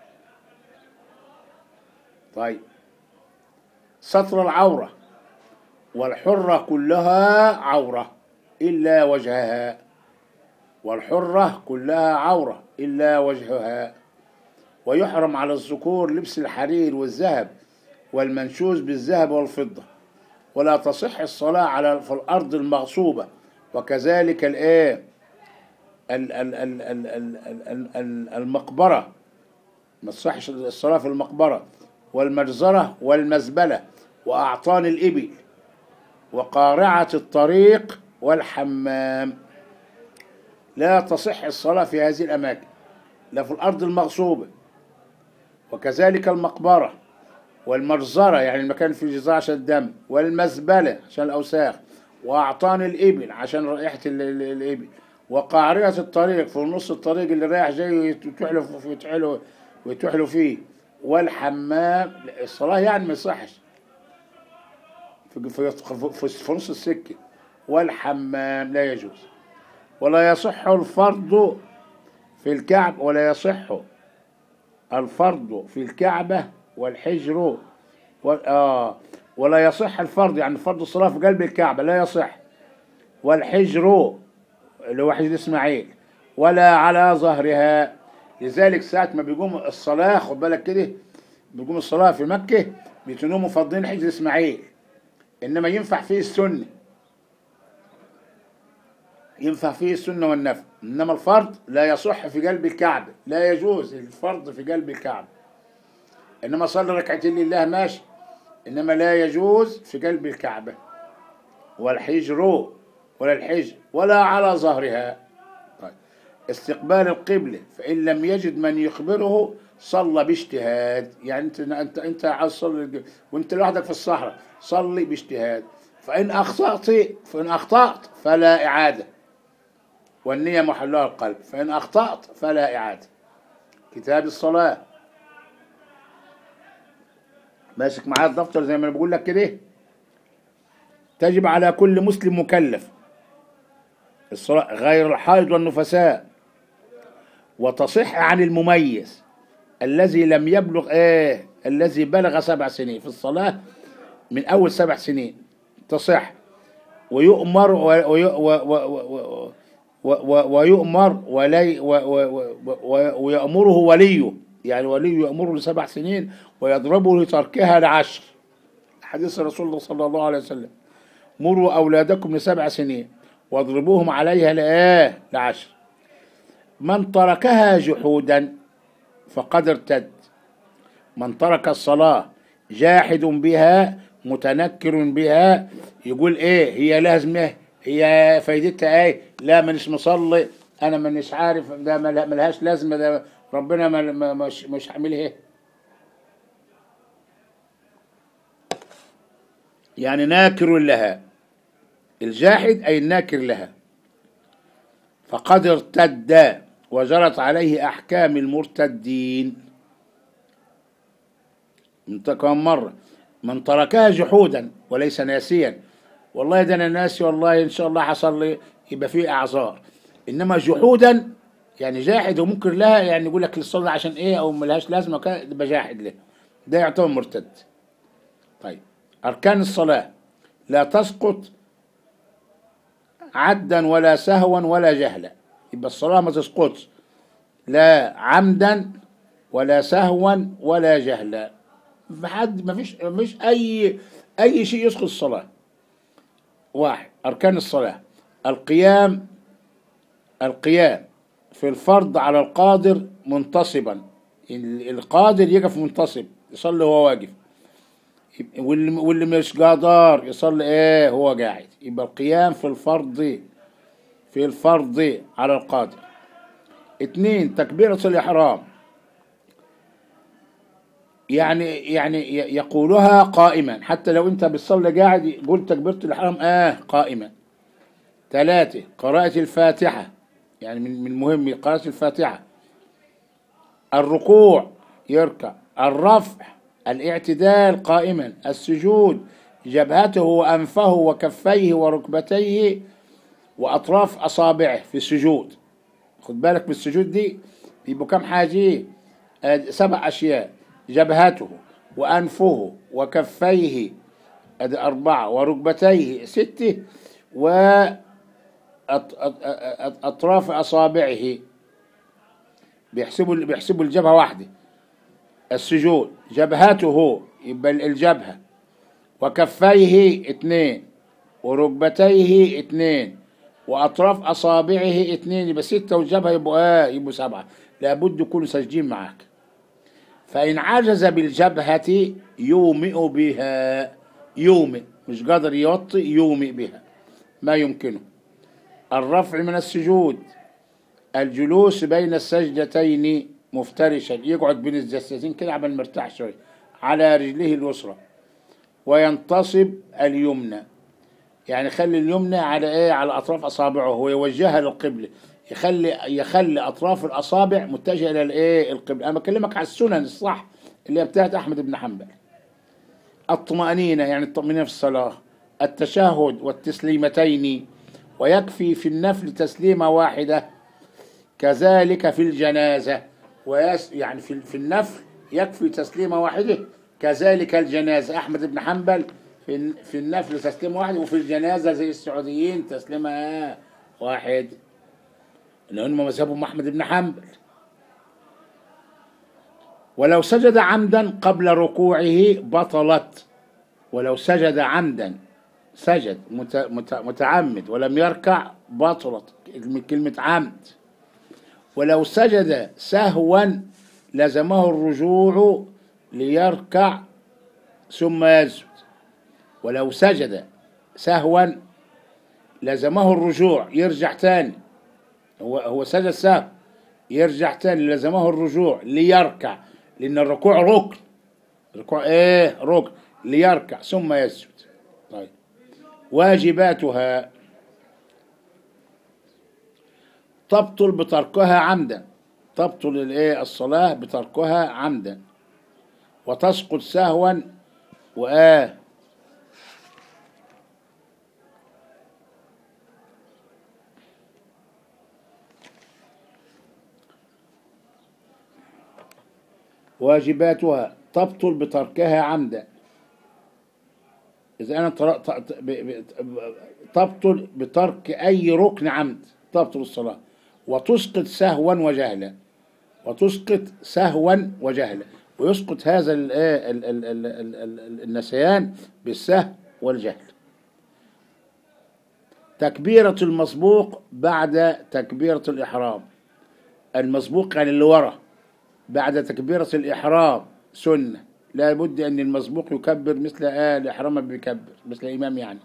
طيب ستر العورة والحرة كلها عورة إلا وجهها والحرة كلها عورة إلا وجهها ويحرم على الذكور لبس الحرير والذهب والمنشوز بالذهب والفضة ولا تصح الصلاة على في الأرض المغصوبة وكذلك الإيه ال- ال- ال- ال- ال- ال- ال- المقبرة ما تصحش الصلاة في المقبرة والمجزرة والمزبلة وأعطان الإبل وقارعة الطريق والحمام لا تصح الصلاة في هذه الأماكن لا في الأرض المغصوبة وكذلك المقبرة والمجزرة يعني المكان فيه جزاء عشان الدم والمزبلة عشان الأوساخ وأعطان الإبل عشان رائحة ال- ال- الإبل وقارعة الطريق في نص الطريق اللي رايح جاي ويتحلوا ويتحلوا ويتحلوا فيه والحمام الصلاة يعني ما يصحش في في في, في نص السكة والحمام لا يجوز ولا يصح الفرض في الكعب ولا يصح الفرض في الكعبة والحجر و... آه ولا يصح الفرض يعني فرض الصلاة في قلب الكعبة لا يصح والحجر اللي هو حجر إسماعيل ولا على ظهرها لذلك ساعة ما بيقوم الصلاة خد بالك كده بيقوم الصلاة في مكة بيتنوا مفضلين حجر إسماعيل إنما ينفع فيه السنة ينفع فيه السنة والنفل إنما الفرض لا يصح في قلب الكعبة لا يجوز الفرض في قلب الكعبة إنما صلي ركعتين لله ماشي إنما لا يجوز في قلب الكعبة والحجر ولا الحجر ولا على ظهرها طيب. استقبال القبلة فإن لم يجد من يخبره صلى باجتهاد يعني انت انت انت عايز تصلي الج- وانت لوحدك في الصحراء صلي باجتهاد فإن أخطأت فإن أخطأت فلا إعادة والنية محلها القلب فإن أخطأت فلا إعادة كتاب الصلاة ماسك معاه الدفتر زي ما انا بقول لك كده تجب على كل مسلم مكلف الصلاة غير الحائض والنفساء وتصح عن المميز الذي لم يبلغ ايه الذي بلغ سبع سنين في الصلاة من أول سبع سنين تصح ويؤمر و- وي- و- و- و- و- و- ويؤمر ولي و- و- و- و- ويأمره وليه يعني وليه يأمره لسبع سنين ويضربه لتركها لعشر حديث رسول الله صلى الله عليه وسلم مروا أولادكم لسبع سنين واضربوهم عليها لآه لعشر من تركها جحودا فقد ارتد من ترك الصلاة جاحد بها متنكر بها يقول ايه هي لازمة هي فايدتها ايه لا مانيش مصلي انا مانيش عارف ده مل- ملهاش لازمة ده ربنا ما- ما- مش مش عاملها ايه يعني ناكر لها الجاحد أي الناكر لها فقد ارتد وجرت عليه أحكام المرتدين من كم مرة من تركها جحودا وليس ناسيا والله ده أنا ناسي والله إن شاء الله حصل لي يبقى فيه أعذار إنما جحودا يعني جاحد ومنكر لها يعني يقول لك الصلاة عشان إيه أو ملهاش لازمة كده يبقى جاحد لها ده يعتبر مرتد طيب أركان الصلاة لا تسقط عدا ولا سهوا ولا جهلا يبقى الصلاة ما تسقطش لا عمدا ولا سهوا ولا جهلا ما حد ما فيش ما فيش أي أي شيء يسقط الصلاة واحد أركان الصلاة القيام القيام في الفرض على القادر منتصبا القادر يقف منتصب يصلي وهو واقف واللي واللي مش قادر يصلي ايه هو قاعد يبقى القيام في الفرض في الفرض على القادر اتنين تكبيرة الإحرام يعني يعني ي- يقولها قائما حتى لو انت بتصلي قاعد قول تكبيرة الإحرام اه قائما ثلاثة قراءة الفاتحة يعني من من المهم قراءة الفاتحة الركوع يركع الرفع الاعتدال قائما السجود جبهته وأنفه وكفيه وركبتيه وأطراف أصابعه في السجود خد بالك من السجود دي بيبقوا كم حاجة آه، سبع أشياء جبهته وأنفه وكفيه أدي أربعة وركبتيه ستة وأطراف أصابعه بيحسبوا بيحسبوا الجبهة واحدة السجود جبهته يبقى الجبهة وكفيه اثنين وركبتيه اثنين وأطراف أصابعه اثنين يبقى ستة والجبهة يبقوا آه يبقوا سبعة لابد يكونوا ساجدين معاك فإن عجز بالجبهة يومئ بها يومئ مش قادر يوطي يومئ بها ما يمكنه الرفع من السجود الجلوس بين السجدتين مفترشا يقعد بين الجسدين كده عمل مرتاح شوية على رجله اليسرى وينتصب اليمنى يعني خلي اليمنى على ايه على اطراف اصابعه ويوجهها للقبله يخلي يخلي اطراف الاصابع متجهه الى الايه القبله انا بكلمك على السنن الصح اللي هي بتاعت احمد بن حنبل الطمأنينة يعني الطمأنينة في الصلاة التشهد والتسليمتين ويكفي في النفل تسليمة واحدة كذلك في الجنازة ويس يعني في في النفل يكفي تسليمة واحدة كذلك الجنازة أحمد بن حنبل في في النفل تسليمة واحدة وفي الجنازة زي السعوديين تسليمة واحد لأن مذهبهم أحمد بن حنبل ولو سجد عمدا قبل ركوعه بطلت ولو سجد عمدا سجد مت- مت- متعمد ولم يركع بطلت كلمة عمد ولو سجد سهوا لزمه الرجوع ليركع ثم يسجد ولو سجد سهوا لزمه الرجوع يرجع تاني هو هو سجد سهو يرجع تاني لزمه الرجوع ليركع لأن الركوع ركن الركوع ايه ركن ليركع ثم يسجد طيب واجباتها تبطل بتركها عمدا تبطل الايه الصلاة بتركها عمدا وتسقط سهوا وآه واجباتها تبطل بتركها عمدا إذا أنا تر- ت- ت- ب- ب- تبطل بترك أي ركن عمد تبطل الصلاة وتسقط سهوا وجهلا وتسقط سهوا وجهلا ويسقط هذا ال- آه ال- ال- ال- ال- ال- النسيان بالسهو والجهل تكبيرة المسبوق بعد تكبيرة الإحرام المسبوق يعني اللي ورا بعد تكبيرة الإحرام سنة لا بد أن المسبوق يكبر مثل آل الإحرام ما بيكبر مثل الإمام يعني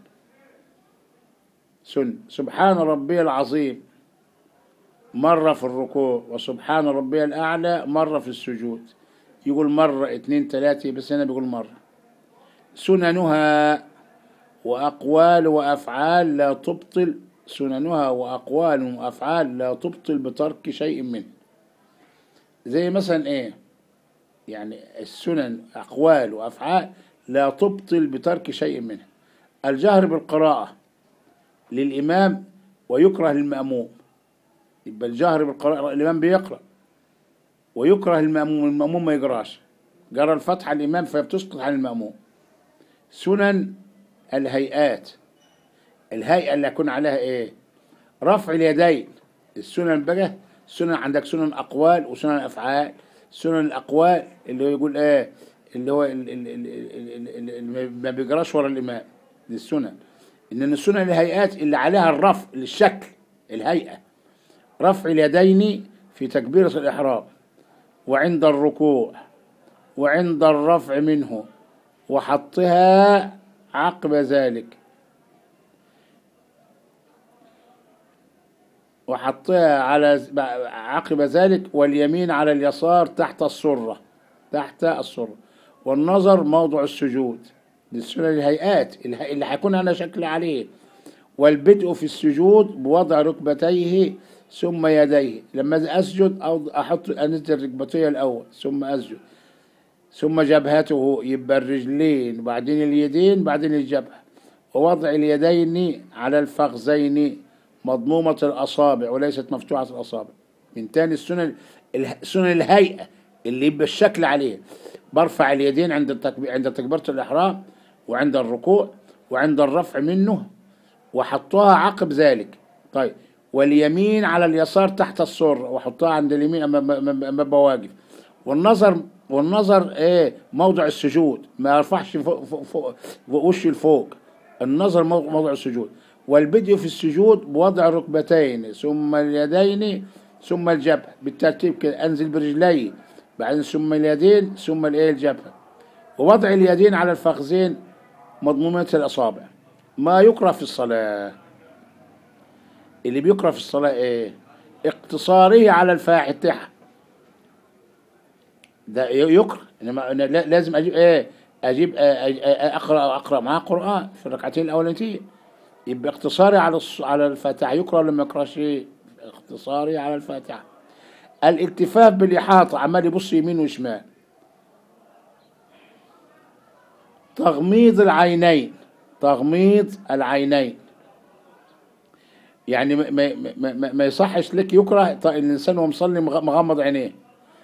سنة سبحان ربي العظيم مرة في الركوع وسبحان ربي الأعلى مرة في السجود يقول مرة اتنين تلاتة بس هنا بيقول مرة سننها وأقوال وأفعال لا تبطل سننها وأقوال وأفعال لا تبطل بترك شيء منه زي مثلا إيه يعني السنن أقوال وأفعال لا تبطل بترك شيء منها الجهر بالقراءة للإمام ويكره للمأموم يبقى الجهر بالقراءة الإمام بيقرأ ويكره المأموم المأموم ما يقراش قرأ الفتحة الإمام فبتسقط عن المأموم سنن الهيئات الهيئة اللي يكون عليها إيه رفع اليدين السنن بقى سنن عندك سنن أقوال وسنن أفعال سنن الأقوال اللي هو يقول إيه اللي هو ال- ال- ال- ال- ال- ال- ما بيقراش ورا الإمام دي السنن إن السنن الهيئات اللي عليها الرفع للشكل الهيئة رفع اليدين في تكبيرة الإحرام وعند الركوع وعند الرفع منه وحطها عقب ذلك وحطها على عقب ذلك واليمين على اليسار تحت السرة تحت السرة والنظر موضع السجود دي السنة الهيئات اللي اللي هيكون أنا شكل عليه والبدء في السجود بوضع ركبتيه ثم يديه لما أسجد أو أحط أنزل ركبتي الأول ثم أسجد ثم جبهته يبقى الرجلين وبعدين اليدين بعدين الجبهة ووضع اليدين على الفخذين مضمومة الأصابع وليست مفتوحة الأصابع من تاني السنن اله- سنن الهيئة اللي يبقى الشكل عليه برفع اليدين عند التكبير عند تكبيرة الإحرام وعند الركوع وعند الرفع منه وحطها عقب ذلك طيب واليمين على اليسار تحت السر وحطها عند اليمين أما أما- أما أما بواقف والنظر والنظر ايه موضع السجود ما يرفعش فوق فوق فوق وشه لفوق النظر مو- موضع السجود والبدء في السجود بوضع الركبتين ثم اليدين ثم الجبهة بالترتيب كده انزل برجلي بعدين ثم اليدين ثم الايه الجبهة ووضع اليدين على الفخذين مضمومة الأصابع ما يكره في الصلاة اللي بيكره في الصلاة ايه اقتصاره على الفاتحة ده ي- يكره انما أنا لا- لازم اجيب ايه اجيب آه، أج- آه، اقرا اقرا معاه قران في الركعتين الاولانيتين يبقى اقتصاري على الص- على الفاتحه يكره ولا ما يكرهش اقتصاري على الفاتحه الالتفاف بالاحاطه عمال يبص يمين وشمال تغميض العينين تغميض العينين يعني ما, ما, ما, ما- ما يصحش لك يكره ط- الانسان وهو مصلي مغ- مغمض عينيه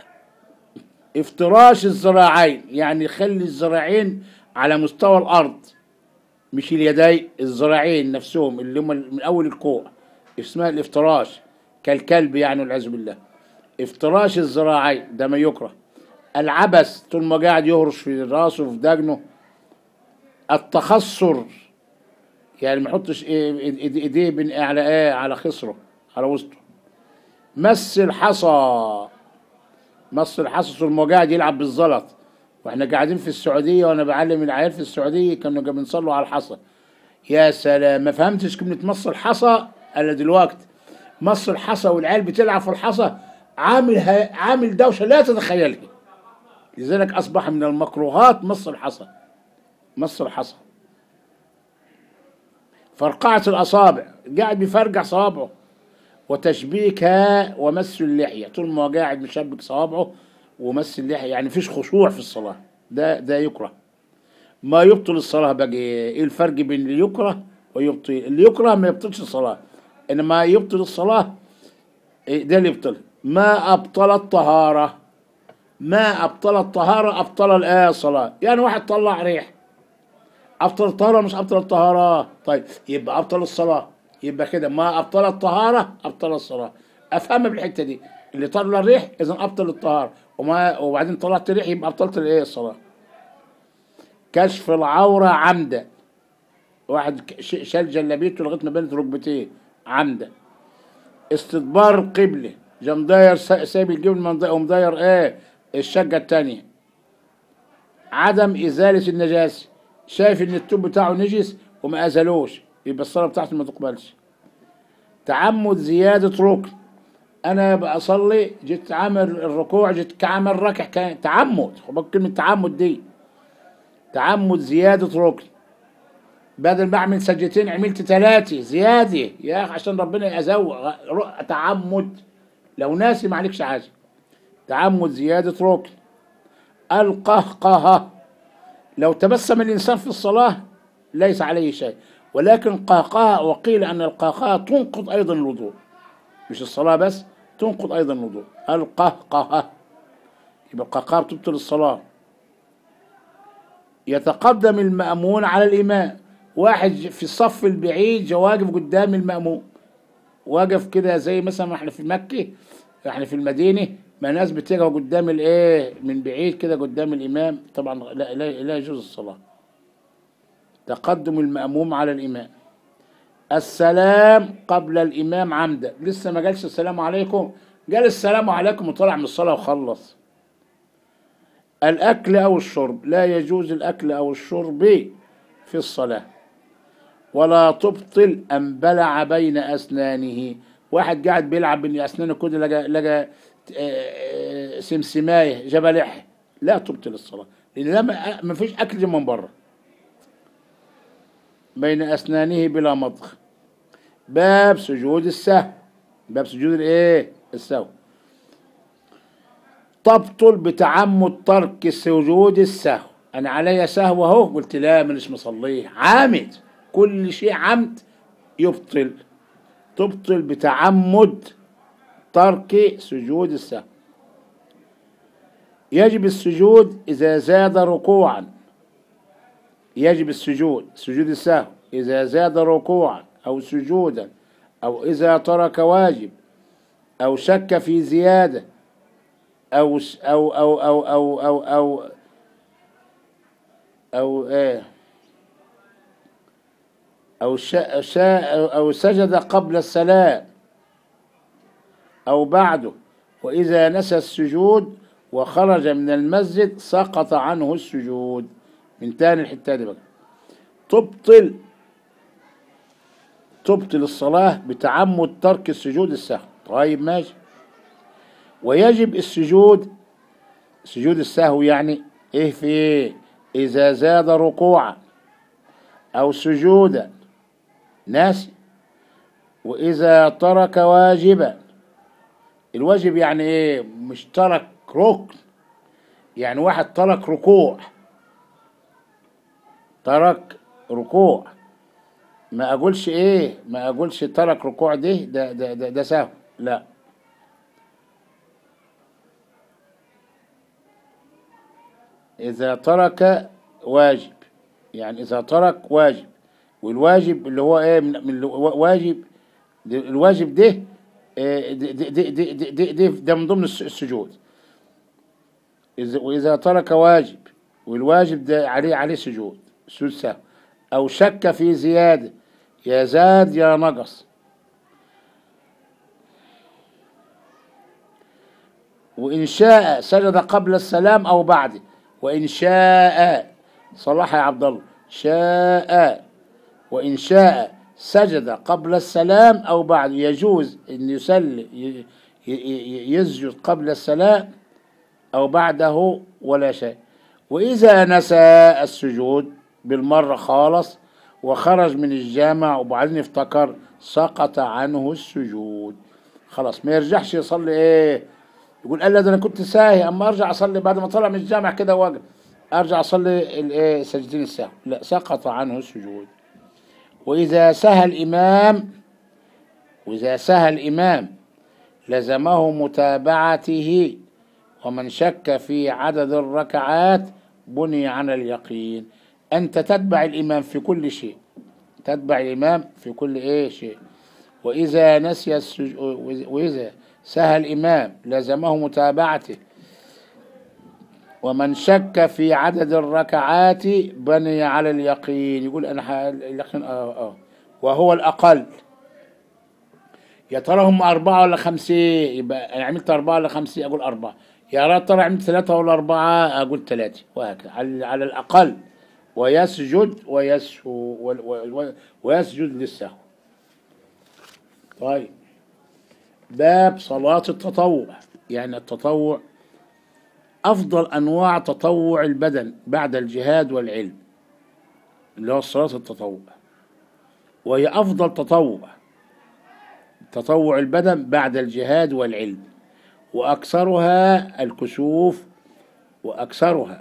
افتراش الذراعين يعني يخلي الذراعين على مستوى الارض مش اليدين الذراعين نفسهم اللي هم من اول الكوع اسمها الافتراش كالكلب يعني والعياذ بالله افتراش الذراعين ده ما يكره العبث طول ما قاعد يهرش في راسه وفي دجنه التخصر يعني ما يحطش إيه- إيد- ايديه بين على ايه على خصره على وسطه مس الحصى مصر الحصص والمقاعد يلعب بالزلط واحنا قاعدين في السعوديه وانا بعلم العيال في السعوديه كانوا قاعدين بنصلوا على الحصى يا سلام ما فهمتش كلمه مص الحصى الا دلوقتي مص الحصى والعيال بتلعب في الحصى عامل ه... عامل دوشه لا تتخيلها لذلك اصبح من المكروهات مص الحصى مص الحصى فرقعة الأصابع قاعد بيفرقع صوابعه وتشبيكها ومس اللحية طول ما هو قاعد مشبك صوابعه ومس اللحية يعني فيش خشوع في الصلاة ده ده يكره ما يبطل الصلاة بقى ايه الفرق بين اللي يكره ويبطل اللي يكره ما يبطلش الصلاة انما يبطل الصلاة إيه ده اللي يبطل ما ابطل الطهارة ما أبطل الطهارة أبطل الآية الصلاة يعني واحد طلع ريح أبطل الطهارة مش أبطل الطهارة طيب يبقى أبطل الصلاة يبقى كده ما أبطل الطهارة أبطل الصلاة أفهم بالحتة دي اللي طلع الريح إذا أبطل الطهارة وما وبعدين طلعت ريح يبقى أبطلت الإيه الصلاة كشف العورة عمدا واحد ك- ش- شال جلابيته لغاية ما بنت ركبتيه عمدا استدبار القبلة جا مداير سا- سايب الجبل من- ومداير ايه الشقة التانية عدم إزالة النجاسة شايف إن التوب بتاعه نجس وما أزلوش يبقى الصلاة بتاعته ما تقبلش تعمد زيادة ركن أنا بصلي جيت عامل الركوع جيت عامل ركع كان تعمد خد بالك كلمة تعمد دي تعمد زيادة ركن بدل ما أعمل سجدتين عملت ثلاثة زيادة يا أخي عشان ربنا يزوق ر- تعمد لو ناسي ما عليكش حاجة تعمد زيادة ركن القهقهة لو تبسم الإنسان في الصلاة ليس عليه شيء ولكن قهقهة وقيل أن القهقهة تنقض أيضا الوضوء مش الصلاة بس تنقض أيضا الوضوء القهقهة يبقى القهقهة بتبطل الصلاة يتقدم المأمون على الإمام واحد في الصف البعيد جا واقف قدام المأمون واقف كده زي مثلا ما احنا في مكة احنا في المدينة ما ناس بتيجي قدام الايه من بعيد كده قدام الإمام طبعا لا, لا, لا يجوز الصلاة تقدم المأموم على الإمام السلام قبل الإمام عمدا لسه ما قالش السلام عليكم قال السلام عليكم وطلع من الصلاة وخلص الأكل أو الشرب لا يجوز الأكل أو الشرب في الصلاة ولا تبطل أن بلع بين أسنانه واحد قاعد بيلعب بين أسنانه كده لقى لقى آه، سمسماية جبلح لا تبطل الصلاة لأن ده ما- ما فيش أكل من بره بين أسنانه بلا مضغ باب سجود السهو باب سجود الايه السهو تبطل بتعمد ترك سجود السهو انا علي سهو اهو قلت لا مش مصليه عامد كل شيء عمد يبطل تبطل بتعمد ترك سجود السهو يجب السجود إذا زاد ركوعا يجب السجود سجود السهو إذا زاد ركوعا أو سجودا أو إذا ترك واجب أو شك في زيادة أو س- أو أو أو أو أو أو أو إيه أو شا شا أو سجد قبل السلام أو بعده وإذا نسى السجود وخرج من المسجد سقط عنه السجود من تاني الحتة دي بقى تبطل تبطل الصلاة بتعمد ترك السجود السهو طيب ماشي ويجب السجود سجود السهو يعني ايه في ايه اذا زاد ركوعا او سجودا ناسي واذا ترك واجبا الواجب يعني ايه مش ترك ركن يعني واحد ترك ركوع ترك ركوع ما اقولش ايه ما اقولش ترك ركوع ده ده ده ده, ده سهو لا إذا ترك واجب يعني إذا ترك واجب والواجب اللي هو إيه من, من اللي هو واجب ده- الواجب ده آه، ده ده ده ده, ده, ده, ده من ضمن الس- السجود إذا وإذا ترك واجب والواجب ده عليه عليه سجود سجود سهو أو شك في زيادة يا زاد يا نقص وإن شاء سجد قبل السلام أو بعده وإن شاء صلاح يا عبد الله شاء وإن شاء سجد قبل السلام أو بعد يجوز أن يسل ي- ي- ي- يسجد قبل السلام أو بعده ولا شيء وإذا نسى السجود بالمرة خالص وخرج من الجامع وبعدين افتكر سقط عنه السجود خلاص ما يرجعش يصلي ايه يقول قال لا ده انا كنت ساهي اما ارجع اصلي بعد ما طلع من الجامع كده واقف ارجع اصلي الايه سجدتين السهو لا سقط عنه السجود واذا سهى الامام واذا سهى الامام لزمه متابعته ومن شك في عدد الركعات بني على اليقين أنت تتبع الإمام في كل شيء تتبع الإمام في كل إيه شيء وإذا نسي السج... وإذا سهى الإمام لزمه متابعته ومن شك في عدد الركعات بني على اليقين يقول أنا ح... اليقين آه آه وهو الأقل يا ترى هم أربعة ولا خمسة يبقى أنا عملت أربعة ولا خمسة أقول أربعة يا ترى عملت ثلاثة ولا أربعة أقول ثلاثة وهكذا على, على الأقل ويسجد ويسهو ويسجد للسهو طيب باب صلاة التطوع يعني التطوع أفضل أنواع تطوع البدن بعد الجهاد والعلم اللي هو صلاة التطوع وهي أفضل تطوع تطوع البدن بعد الجهاد والعلم وأكثرها الكسوف وأكثرها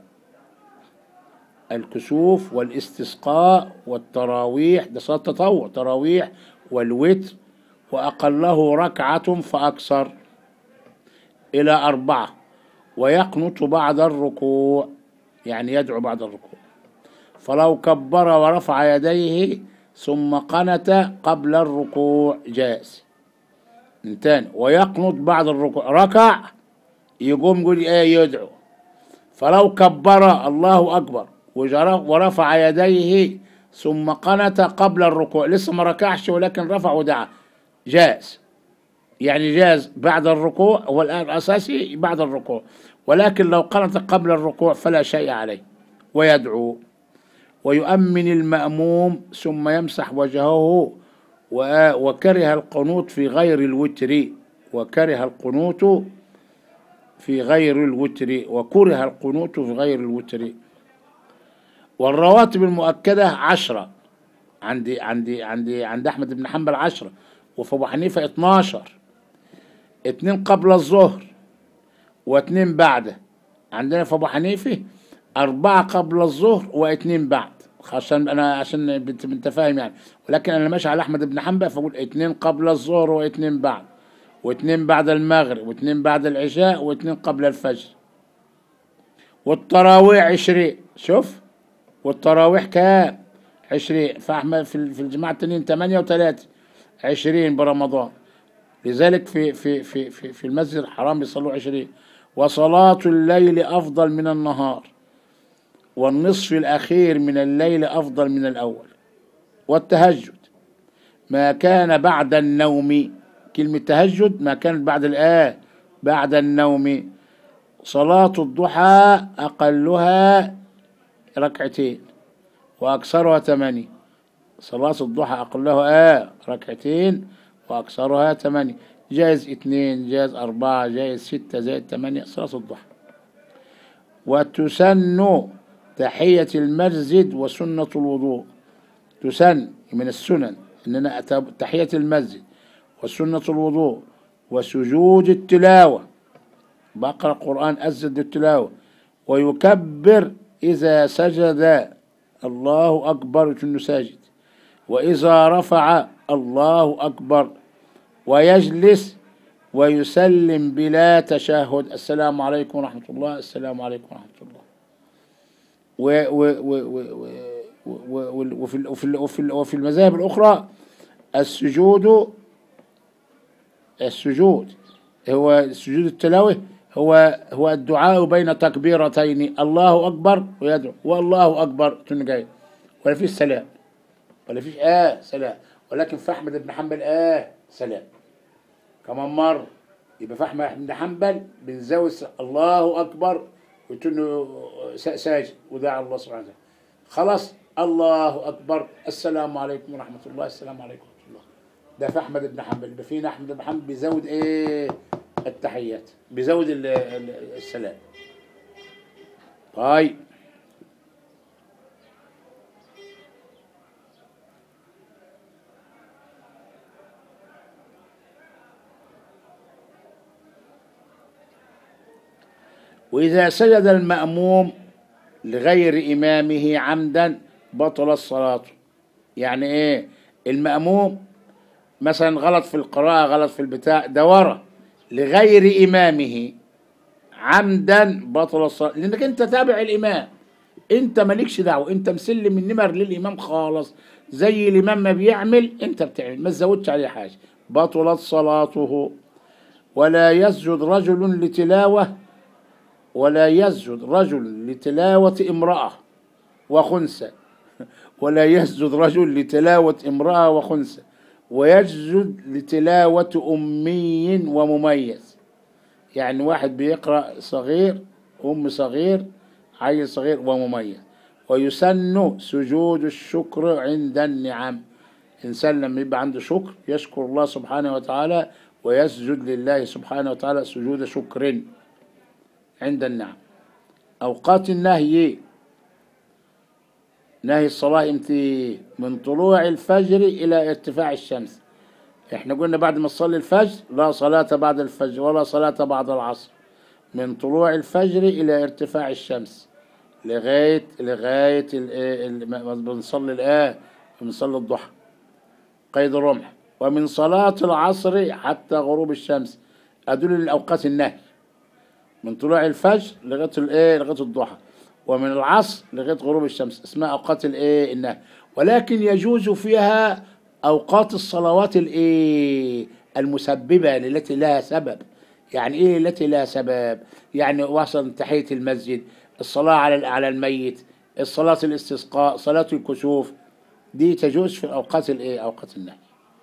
الكسوف والاستسقاء والتراويح ده صلاة تطوع تراويح والوتر وأقله ركعة فأكثر إلى أربعة ويقنط بعد الركوع يعني يدعو بعد الركوع فلو كبر ورفع يديه ثم قنت قبل الركوع جائز من تاني ويقنط بعد الركوع ركع يقوم يقول ايه يدعو فلو كبر الله اكبر ورفع يديه ثم قنت قبل الركوع لسه ما ركعش ولكن رفع ودعا جائز يعني جاز بعد الركوع هو الآن الأساسي بعد الركوع ولكن لو قنت قبل الركوع فلا شيء عليه ويدعو ويؤمن المأموم ثم يمسح وجهه وكره القنوت في غير الوتر وكره القنوت في غير الوتر وكره القنوت في غير الوتر والرواتب المؤكدة عشرة عندي عندي عندي عند أحمد بن حنبل عشرة وفي أبو حنيفة 12 اتنين قبل الظهر واتنين بعده عندنا في أبو حنيفة أربعة قبل الظهر واتنين بعد عشان أنا عشان أنت فاهم يعني ولكن أنا ماشي على أحمد بن حنبل فأقول اتنين قبل الظهر واتنين بعد واتنين بعد المغرب واتنين بعد العشاء واتنين قبل الفجر والتراويح عشرين شوف والتراويح كام عشرين فأحمد في الجماعة التانيين تمانية وتلاتة عشرين برمضان لذلك في في في في, في المسجد الحرام يصلوا عشرين وصلاة الليل أفضل من النهار والنصف الأخير من الليل أفضل من الأول والتهجد ما كان بعد النوم كلمة تهجد ما كانت بعد الآه بعد النوم صلاة الضحى أقلها ركعتين وأكثرها ثمانية صلاة الضحى أقلها آه ركعتين وأكثرها ثمانية جائز اثنين جائز أربعة جائز ستة زائد ثمانية صلاة الضحى وتسن تحية المسجد وسنة الوضوء تسن من السنن إننا تحية المسجد وسنة الوضوء وسجود التلاوة بقرأ القرآن أزد التلاوة ويكبر إذا سجد الله أكبر كأنه ساجد وإذا رفع الله أكبر ويجلس ويسلم بلا تشهد السلام عليكم ورحمة الله السلام عليكم ورحمة الله و و و و و وفي وفي وفي وفي المذاهب الأخرى السجود السجود هو السجود التلاوي هو هو الدعاء بين تكبيرتين الله أكبر ويدعو والله أكبر جاي ولا فيش سلام ولا فيش آه سلام ولكن في أحمد بن حنبل آه سلام كمان مرة يبقى في أحمد بن حنبل بنزود الله أكبر وتنه ساجد ودعا الله سبحانه وتعالى خلاص الله أكبر السلام عليكم ورحمة الله السلام عليكم ورحمة الله ده في أحمد بن حنبل يبقى فينا أحمد بن حنبل بيزود إيه التحيات بيزود السلام طيب وإذا سجد المأموم لغير إمامه عمدا بطل الصلاة يعني إيه المأموم مثلا غلط في القراءة غلط في البتاع ده ورا لغير إمامه عمدا بطل الصلاة لأنك أنت تابع الإمام أنت مالكش دعوة أنت مسلم النمر للإمام خالص زي الإمام ما بيعمل أنت بتعمل ما تزودش عليه حاجة بطلت صلاته ولا يسجد رجل لتلاوة ولا يسجد رجل لتلاوة امرأة وخنثى ولا يسجد رجل لتلاوة امرأة وخنثى ويسجد لتلاوة أمي ومميز يعني واحد بيقرأ صغير أم صغير عيل صغير ومميز ويسن سجود الشكر عند النعم إنسان لما يبقى عنده شكر يشكر الله سبحانه وتعالى ويسجد لله سبحانه وتعالى سجود شكر عند النعم أوقات النهي نهي الصلاة امتى من طلوع الفجر إلى ارتفاع الشمس احنا قلنا بعد ما تصلي الفجر لا صلاة بعد الفجر ولا صلاة بعد العصر من طلوع الفجر إلى ارتفاع الشمس لغاية لغاية ال- ال- ما بنصلي الآه بنصلي الضحى قيد الرمح ومن صلاة العصر حتى غروب الشمس أدل الأوقات النهي من طلوع الفجر لغاية الايه لغاية الضحى ومن العصر لغاية غروب الشمس اسمها أوقات الايه النهي ولكن يجوز فيها أوقات الصلوات الايه المسببة التي لها سبب يعني ايه التي لها سبب يعني وصل تحية المسجد الصلاة على على الميت الصلاة الاستسقاء صلاة الكسوف دي تجوز في الأوقات الايه أوقات النهي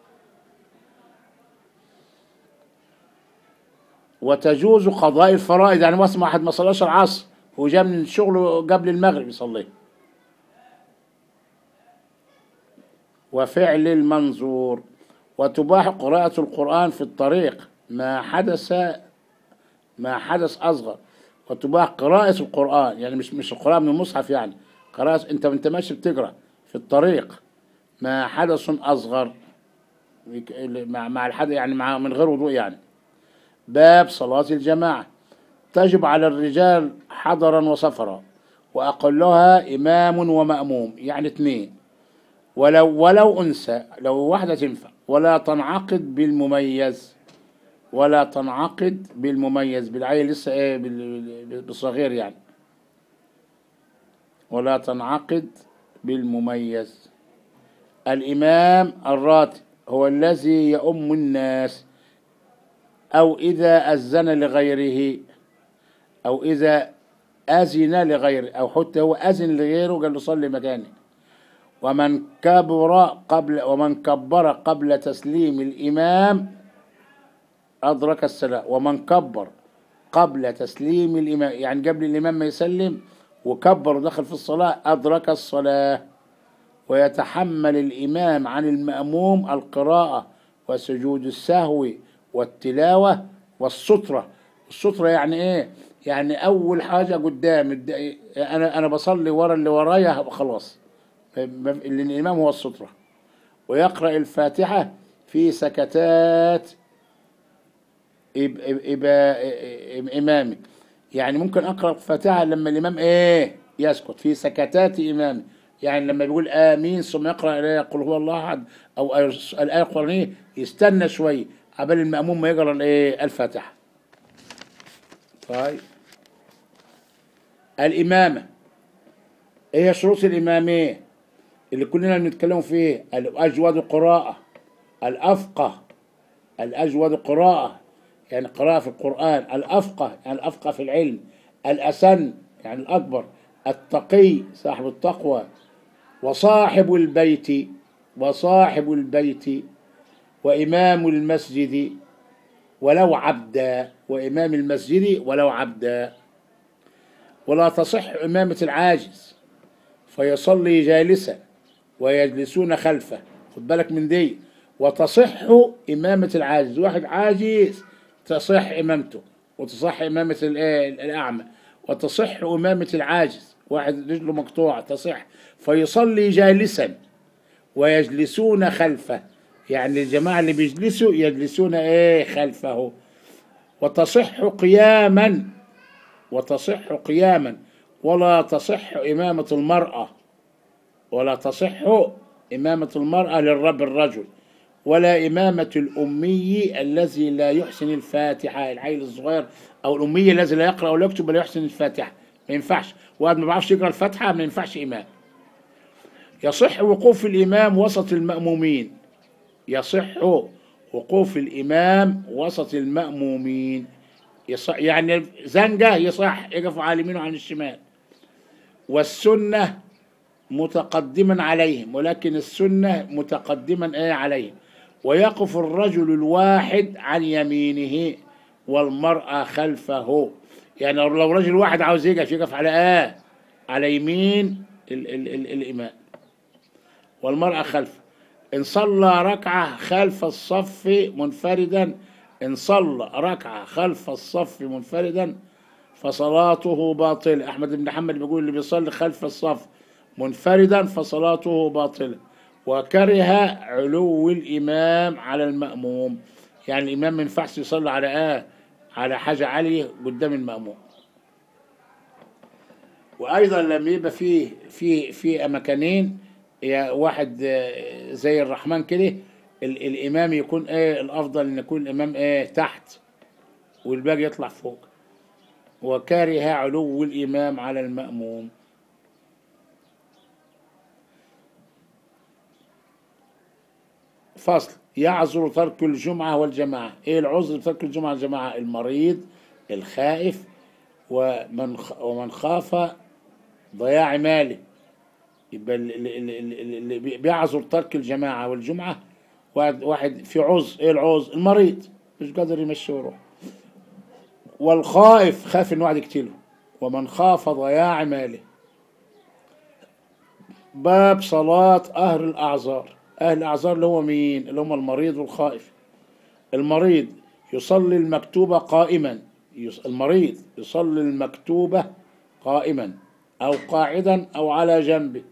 وتجوز قضاء الفرائض يعني مثلا واحد ما صلاش العصر وجاء من شغله قبل المغرب يصلي وفعل المنظور وتباح قراءة القرآن في الطريق ما حدث ما حدث أصغر وتباح قراءة القرآن يعني مش مش القراءة من المصحف يعني قراءة أنت وأنت ماشي بتقرأ في الطريق ما حدث أصغر مع مع الحد يعني مع من غير وضوء يعني باب صلاة الجماعة تجب على الرجال حضرا وسفرا وأقلها إمام ومأموم يعني اثنين ولو ولو أنثى لو واحدة تنفع ولا تنعقد بالمميز ولا تنعقد بالمميز بالعيل لسه ايه بال- بال- بالصغير يعني ولا تنعقد بالمميز الإمام الراتب هو الذي يؤم الناس أو إذا أذن لغيره أو إذا أذن لغيره أو حتى هو أذن لغيره قال له صلي مكاني ومن كبر قبل ومن كبر قبل تسليم الإمام أدرك الصلاة ومن كبر قبل تسليم الإمام يعني قبل الإمام ما يسلم وكبر ودخل في الصلاة أدرك الصلاة ويتحمل الإمام عن المأموم القراءة وسجود السهو والتلاوة والسترة السترة يعني إيه؟ يعني أول حاجة قدام الد- أنا أنا بصلي ورا اللي ورايا خلاص لأن الإمام هو السترة ويقرأ الفاتحة في سكتات إب إب إب إب إمامي يعني ممكن أقرأ الفاتحة لما الإمام إيه يسكت في سكتات إمامي يعني لما بيقول آمين ثم يقرأ الآية قل هو الله أحد أو الآية القرآنية يستنى شوي قبل المأموم ما يقرأ الإيه الفاتحة طيب الإمامة إيه هي شروط الإمامية اللي كلنا بنتكلم فيه الأجود قراءة الأفقه الأجود قراءة يعني قراءة في القرآن الأفقه يعني الأفقه في العلم الأسن يعني الأكبر التقي صاحب التقوى وصاحب البيت وصاحب البيت وإمام المسجد ولو عبدا وإمام المسجد ولو عبدا ولا تصح إمامة العاجز فيصلي جالسا ويجلسون خلفه خد بالك من دي وتصح إمامة العاجز واحد عاجز تصح إمامته وتصح إمامة الإيه؟ الأعمى وتصح إمامة العاجز واحد رجله مقطوعة تصح فيصلي جالسا ويجلسون خلفه يعني الجماعة اللي بيجلسوا يجلسون إيه خلفه وتصح قياما وتصح قياما ولا تصح إمامة المرأة ولا تصح إمامة المرأة للرب الرجل ولا إمامة الأمي الذي لا يحسن الفاتحة العيل الصغير أو الأمي الذي لا يقرأ ولا يكتب ولا يحسن الفاتحة ما ينفعش واحد ما بيعرفش يقرأ الفاتحة ما ينفعش إمام يصح وقوف الإمام وسط المأمومين يصح وقوف الإمام وسط المأمومين يصح يعني زنجة يصح يقف على اليمين وعن الشمال والسنة متقدما عليهم ولكن السنة متقدما ايه عليهم ويقف الرجل الواحد عن يمينه والمرأة خلفه يعني لو رجل واحد عاوز يقف يقف على ايه على يمين ال ال ال الإمام والمرأة خلفه إن صلى ركعة خلف الصف منفردا إن صلى ركعة خلف الصف منفردا فصلاته باطلة أحمد بن محمد بيقول اللي بيصلي خلف الصف منفردا فصلاته باطلة وكره علو الإمام على المأموم يعني الإمام ما ينفعش يصلي على آه على حاجة عالية قدام المأموم وأيضا لما يبقى فيه في في مكانين يا واحد آه، زي الرحمن كده ال- الإمام يكون إيه الأفضل إن يكون الإمام إيه تحت والباقي يطلع فوق وكره علو الإمام على المأموم فصل يعذر ترك الجمعة والجماعة إيه العذر ترك الجمعة والجماعة المريض الخائف ومن خ- ومن خاف ضياع ماله يبقى ال- ال- ال- ال- اللي بي- بيعذر ترك الجماعة والجمعة واحد واحد في عذر ايه العذر المريض مش قادر يمشي ويروح والخائف خاف ان واحد يقتله ومن خاف ضياع ماله باب صلاة أهل الأعذار أهل الأعذار اللي هو مين اللي هم المريض والخائف المريض يصلي المكتوبة قائما يص- المريض يصلي المكتوبة قائما أو قاعدا أو على جنبه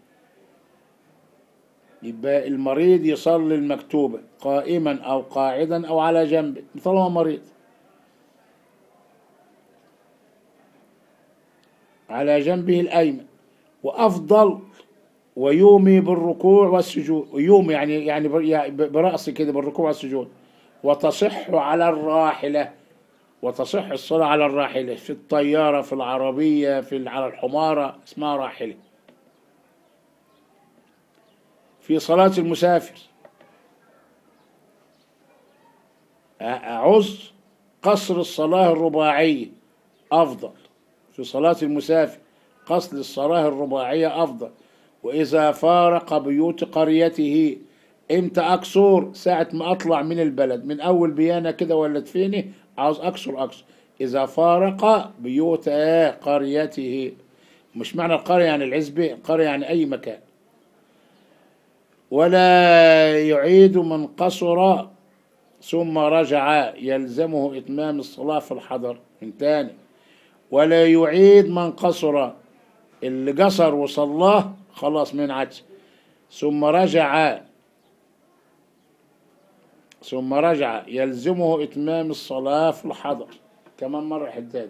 يبقى المريض يصلي المكتوبة قائما أو قاعدا أو على جنبه طالما مريض على جنبه الأيمن وأفضل ويومي بالركوع والسجود ويومي يعني يعني بر- يعني برأسه كده بالركوع والسجود وتصح على الراحلة وتصح الصلاة على الراحلة في الطيارة في العربية في ال- على الحمارة اسمها راحلة في صلاة المسافر عذر قصر الصلاة الرباعية أفضل في صلاة المسافر قصر الصلاة الرباعية أفضل وإذا فارق بيوت قريته امتى أكسر ساعة ما أطلع من البلد من أول بيانة كده ولا تفيني عاوز أكسر أكسر إذا فارق بيوت آه قريته مش معنى القرية يعني العزبة القرية يعني أي مكان ولا يعيد من قصر ثم رجع يلزمه إتمام الصلاة في الحضر من تاني ولا يعيد من قصر اللي قصر وصلاه خلاص من عدس ثم رجع ثم رجع يلزمه إتمام الصلاة في الحضر كمان مرة حداد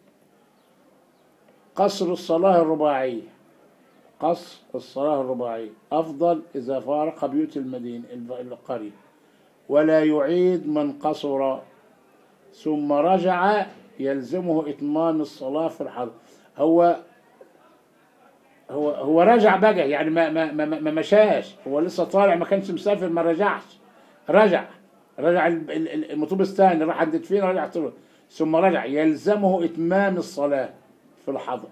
قصر الصلاة الرباعية قصر الصلاة الرباعية أفضل إذا فارق بيوت المدينة الب- القرية ولا يعيد من قصر ثم رجع يلزمه إتمام الصلاة في الحضر هو هو هو رجع بقى يعني ما ما ما, ما مشاش هو لسه طالع ما كانش مسافر ما رجعش رجع رجع ال- ال- ال- المطوبس الثاني راح عند فين رجع طلع ثم رجع يلزمه إتمام الصلاة في الحضر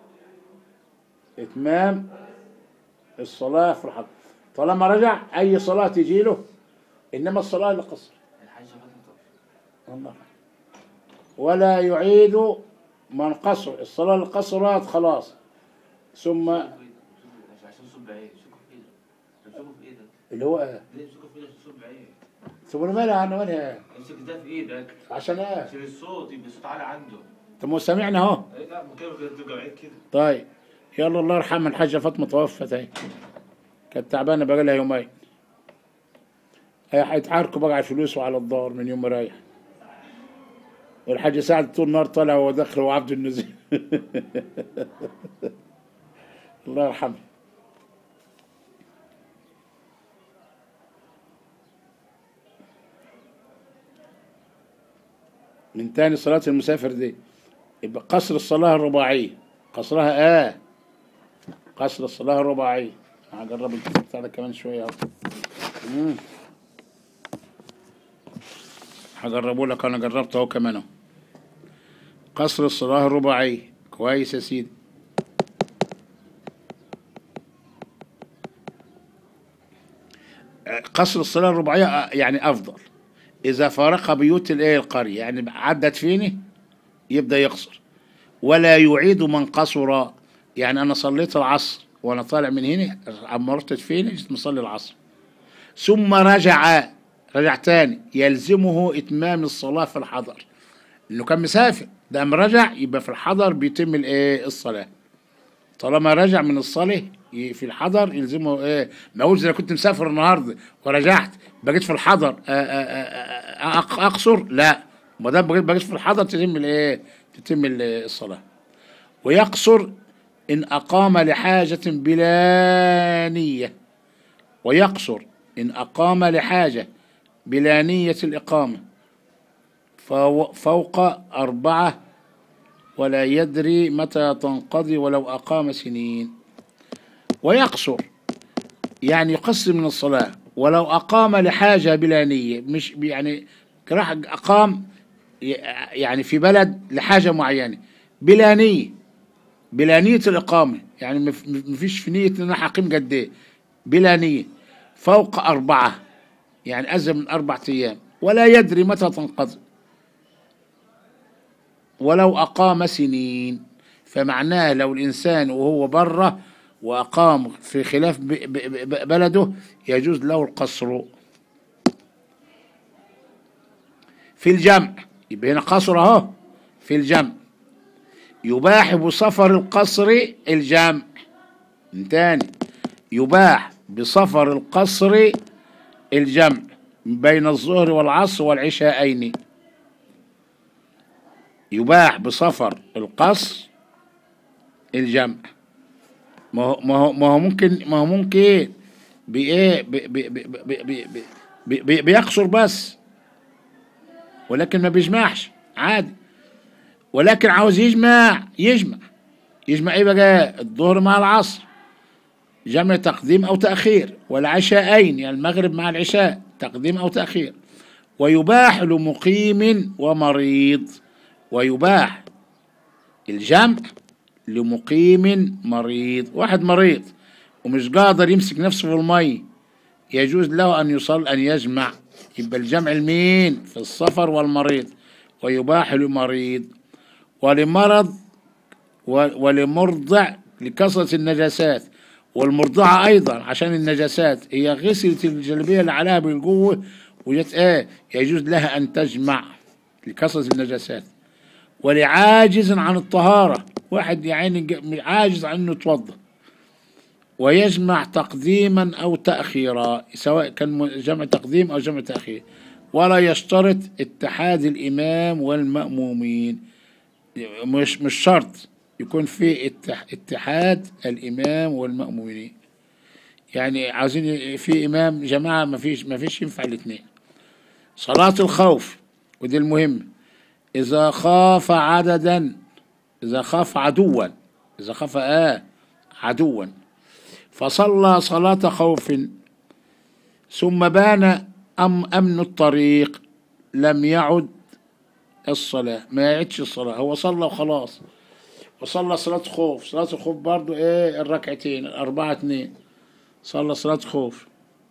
إتمام الصلاة في الحضر طالما رجع أي صلاة تجي له إنما الصلاة لقصر الحاجة فاطمة الله ولا يعيد من قصر الصلاة القصرات خلاص ثم عشان صب بعيد شوفوا في ايدك شوفوا في ايدك اللي هو ليه شوفوا في ايدك صب بعيد ثم مالها انا مالها امسك ده في ايدك عشان ايه عشان الصوت يبقى الصوت عالي عنده طب ما هو سامعنا اهو إيه لا ممكن كده تبقى بعيد كده طيب يلا الله يرحمها الحاجة فاطمة توفت اهي كانت تعبانة بقى لها يومين هي هيتعاركوا بقى على الفلوس وعلى الدار من يوم ما رايح والحاج سعد طول النهار طالع وهو داخل وعبد النزيل الله يرحمه من تاني صلاة المسافر دي يبقى قصر الصلاة الرباعية قصرها آه قصر الصلاة الرباعية هجرب الكتاب بتاع ده كمان شوية أهو. مم. هجربه لك أنا جربته أهو كمان أهو قصر الصلاة الرباعية كويس يا سيدي قصر الصلاة الرباعية آه، يعني أفضل إذا فارق بيوت الإيه القرية يعني عدت فيني يبدأ يقصر ولا يعيد من قصر يعني أنا صليت العصر وأنا طالع من هنا أما رحت فيني جيت مصلي العصر ثم رجع رجع تاني يلزمه إتمام الصلاة في الحضر إنه كان مسافر ده أما رجع يبقى في الحضر بيتم الإيه الصلاة طالما رجع من الصلاة ي- في الحضر يلزمه ايه ما اقولش انا كنت مسافر النهارده ورجعت بقيت في الحضر آ- آ- آ- آ- أق- اقصر لا ما دام بقيت بقيت في الحضر تتم الايه تتم ال- الصلاه ويقصر ان اقام لحاجه بلا نيه ويقصر ان اقام لحاجه بلا نيه الاقامه فو- فوق اربعه ولا يدري متى تنقضي ولو أقام سنين ويقصر يعني يقصر من الصلاة ولو أقام لحاجة بلا نية مش يعني راح أقام يعني في بلد لحاجة معينة بلا نية بلا نية الإقامة يعني مف- مفيش في نية إن أنا هقيم قد إيه بلا نية فوق أربعة يعني أزيد من أربعة أيام ولا يدري متى تنقضي ولو أقام سنين فمعناه لو الإنسان وهو بره وأقام في خلاف ب- ب- ب- بلده يجوز له القصر في الجمع يبقى هنا قصر أهو في الجمع يباح بسفر القصر الجمع من تاني يباح بسفر القصر الجمع بين الظهر والعصر والعشاءين يباح بسفر القصر الجمع ما هو ما هو ما هو ممكن ما هو ممكن بايه بي- بي- بي- بي- بي- بي- بي- بيقصر بس ولكن ما بيجمعش عادي ولكن عاوز يجمع يجمع يجمع ايه بقى الظهر مع العصر جمع تقديم او تاخير والعشاءين يعني المغرب مع العشاء تقديم او تاخير ويباح لمقيم ومريض ويباح الجمع لمقيم مريض واحد مريض ومش قادر يمسك نفسه في المي يجوز له أن يصل أن يجمع يبقى الجمع المين في السفر والمريض ويباح لمريض ولمرض و- ولمرضع لكثرة النجاسات والمرضعة أيضا عشان النجاسات هي غسلت الجلبية اللي عليها بالقوة وجت إيه يجوز لها أن تجمع لكثرة النجاسات ولعاجز عن الطهارة واحد يعني ج- عاجز عن انه يتوضا ويجمع تقديما او تاخيرا سواء كان م- جمع تقديم او جمع تاخير ولا يشترط اتحاد الامام والمامومين مش مش شرط يكون في اتح- اتحاد الامام والمامومين يعني عاوزين ي- في امام جماعه ما فيش ما فيش ينفع الاثنين صلاه الخوف ودي المهم إذا خاف عددا إذا خاف عدوا إذا خاف آه عدوا فصلى صلاة خوف ثم بان أم أمن الطريق لم يعد الصلاة ما يعدش الصلاة هو صلى وخلاص وصلى صلاة خوف صلاة الخوف برضو إيه الركعتين أربعة اتنين صلى صلاة خوف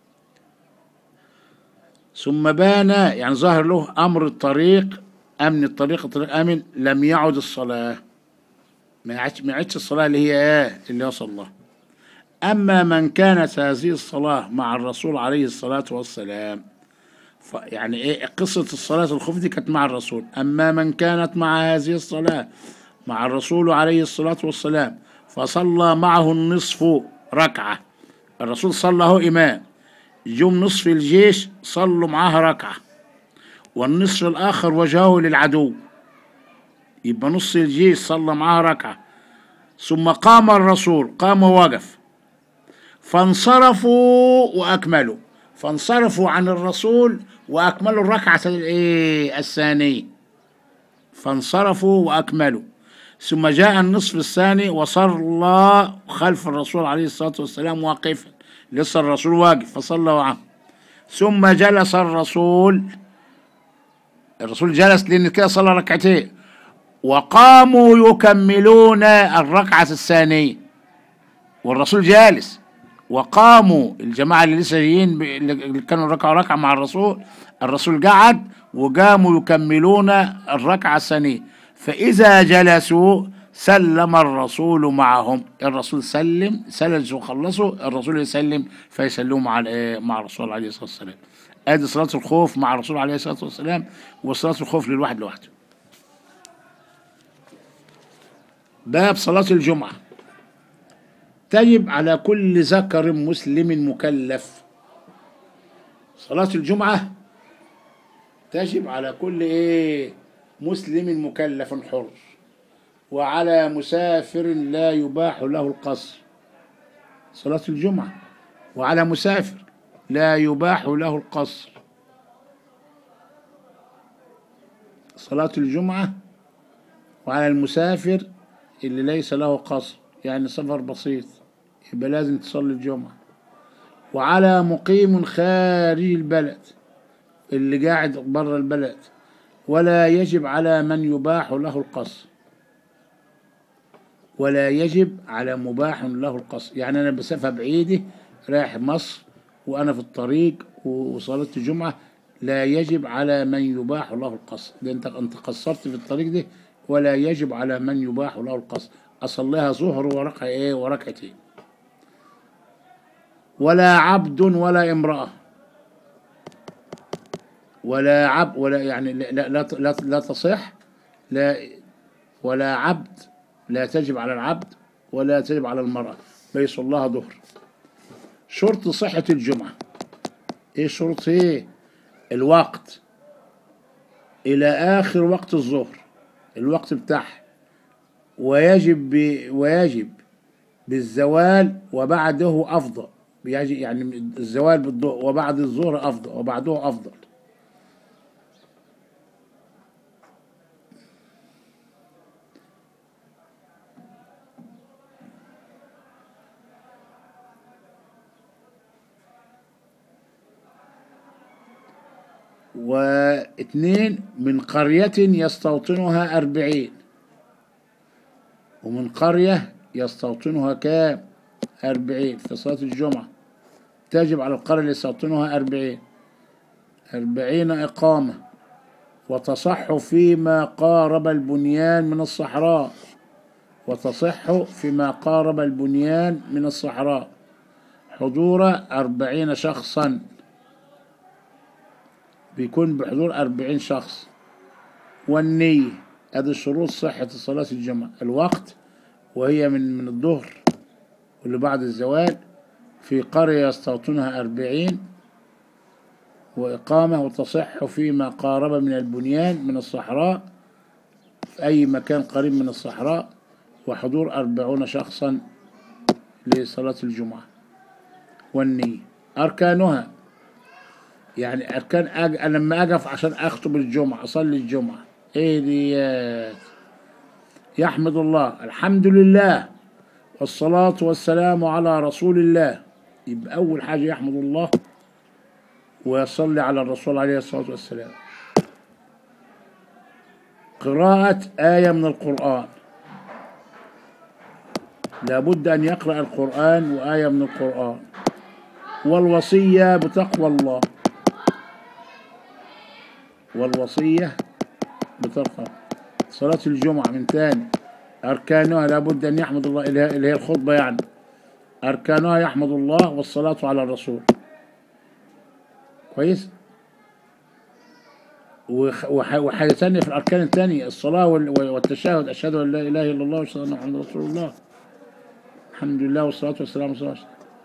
ثم بان يعني ظهر له أمر الطريق أمن الطريق الطريق أمن لم يعد الصلاة ما يعدش ما يعدش الصلاة اللي هي إيه اللي هي صلى أما من كانت هذه الصلاة مع الرسول عليه الصلاة والسلام ف يعني إيه قصة الصلاة الخوف دي كانت مع الرسول أما من كانت مع هذه الصلاة مع الرسول عليه الصلاة والسلام فصلى معه النصف ركعة الرسول صلى هو إمام جم نصف الجيش صلوا معاه ركعة والنصف الآخر وجهه للعدو يبقى نص الجيش صلى معاه ركعة ثم قام الرسول قام ووقف فانصرفوا وأكملوا فانصرفوا عن الرسول وأكملوا الركعة الإيه الثانية فانصرفوا وأكملوا ثم جاء النصف الثاني وصلى خلف الرسول عليه الصلاة والسلام واقفا لسه الرسول واقف فصلى معه ثم جلس الرسول الرسول جلس لأن كده صلى ركعتين وقاموا يكملون الركعة الثانية والرسول جالس وقاموا الجماعة اللي لسه جايين ب- اللي كانوا ركعوا ركعة مع الرسول الرسول قعد وقاموا يكملون الركعة الثانية فإذا جلسوا سلم الرسول معهم الرسول سلم سلج وخلصوا الرسول يسلم فيسلموا مع الإيه؟ مع الرسول عليه الصلاة والسلام ادي صلاة الخوف مع الرسول عليه الصلاة والسلام وصلاة الخوف للواحد لوحده باب صلاة الجمعة تجب على كل ذكر مسلم مكلف صلاة الجمعة تجب على كل ايه مسلم مكلف حر وعلى مسافر لا يباح له القصر صلاة الجمعة وعلى مسافر لا يباح له القصر صلاة الجمعة وعلى المسافر اللي ليس له قصر يعني سفر بسيط يبقى لازم تصلي الجمعة وعلى مقيم خارج البلد اللي قاعد بره البلد ولا يجب على من يباح له القصر ولا يجب على مباح له القصر يعني أنا مسافة بعيدة رايح مصر وأنا في الطريق وصلاة الجمعة لا يجب على من يباح له القصر ده أنت أنت قصرت في الطريق ده ولا يجب على من يباح له القصر أصليها ظهر وركعة إيه وركعتين ولا عبد ولا امرأة ولا عبد ولا يعني لا لا لا, لا, لا تصح لا ولا عبد لا تجب على العبد ولا تجب على المرأة بيصلها ظهر شرط صحة الجمعة ايه شروط ايه الوقت الى اخر وقت الظهر الوقت بتاعها ويجب ب... ويجب بالزوال وبعده افضل بيجي يعني الزوال بالضوء وبعد الظهر افضل وبعده افضل واثنين من قرية يستوطنها أربعين ومن قرية يستوطنها كام أربعين في صلاة الجمعة تجب على القرية اللي يستوطنها أربعين أربعين إقامة وتصح فيما قارب البنيان من الصحراء وتصح فيما قارب البنيان من الصحراء حضور أربعين شخصا بيكون بحضور أربعين شخص والنية هذه شروط صحة صلاة الجمعة الوقت وهي من من الظهر واللي بعد الزوال في قرية يستوطنها أربعين وإقامة وتصح فيما قارب من البنيان من الصحراء في أي مكان قريب من الصحراء وحضور أربعون شخصا لصلاة الجمعة والنية أركانها يعني أركان أج... أنا لما أقف عشان أخطب الجمعة أصلي الجمعة إيه ديات يحمد الله الحمد لله والصلاة والسلام على رسول الله يبقى أول حاجة يحمد الله ويصلي على الرسول عليه الصلاة والسلام قراءة آية من القرآن لابد أن يقرأ القرآن وآية من القرآن والوصية بتقوى الله والوصية بتقوى صلاة الجمعة من تاني أركانها لابد أن يحمد الله اللي هي اللي هي الخطبة يعني أركانها يحمد الله والصلاة على الرسول كويس وح- وح- وحاجة تانية في الأركان التانية الصلاة وال- والتشهد أشهد أن لا إله إلا الله وأشهد أن محمدا رسول الله الحمد لله والصلاة والسلام على رسول الله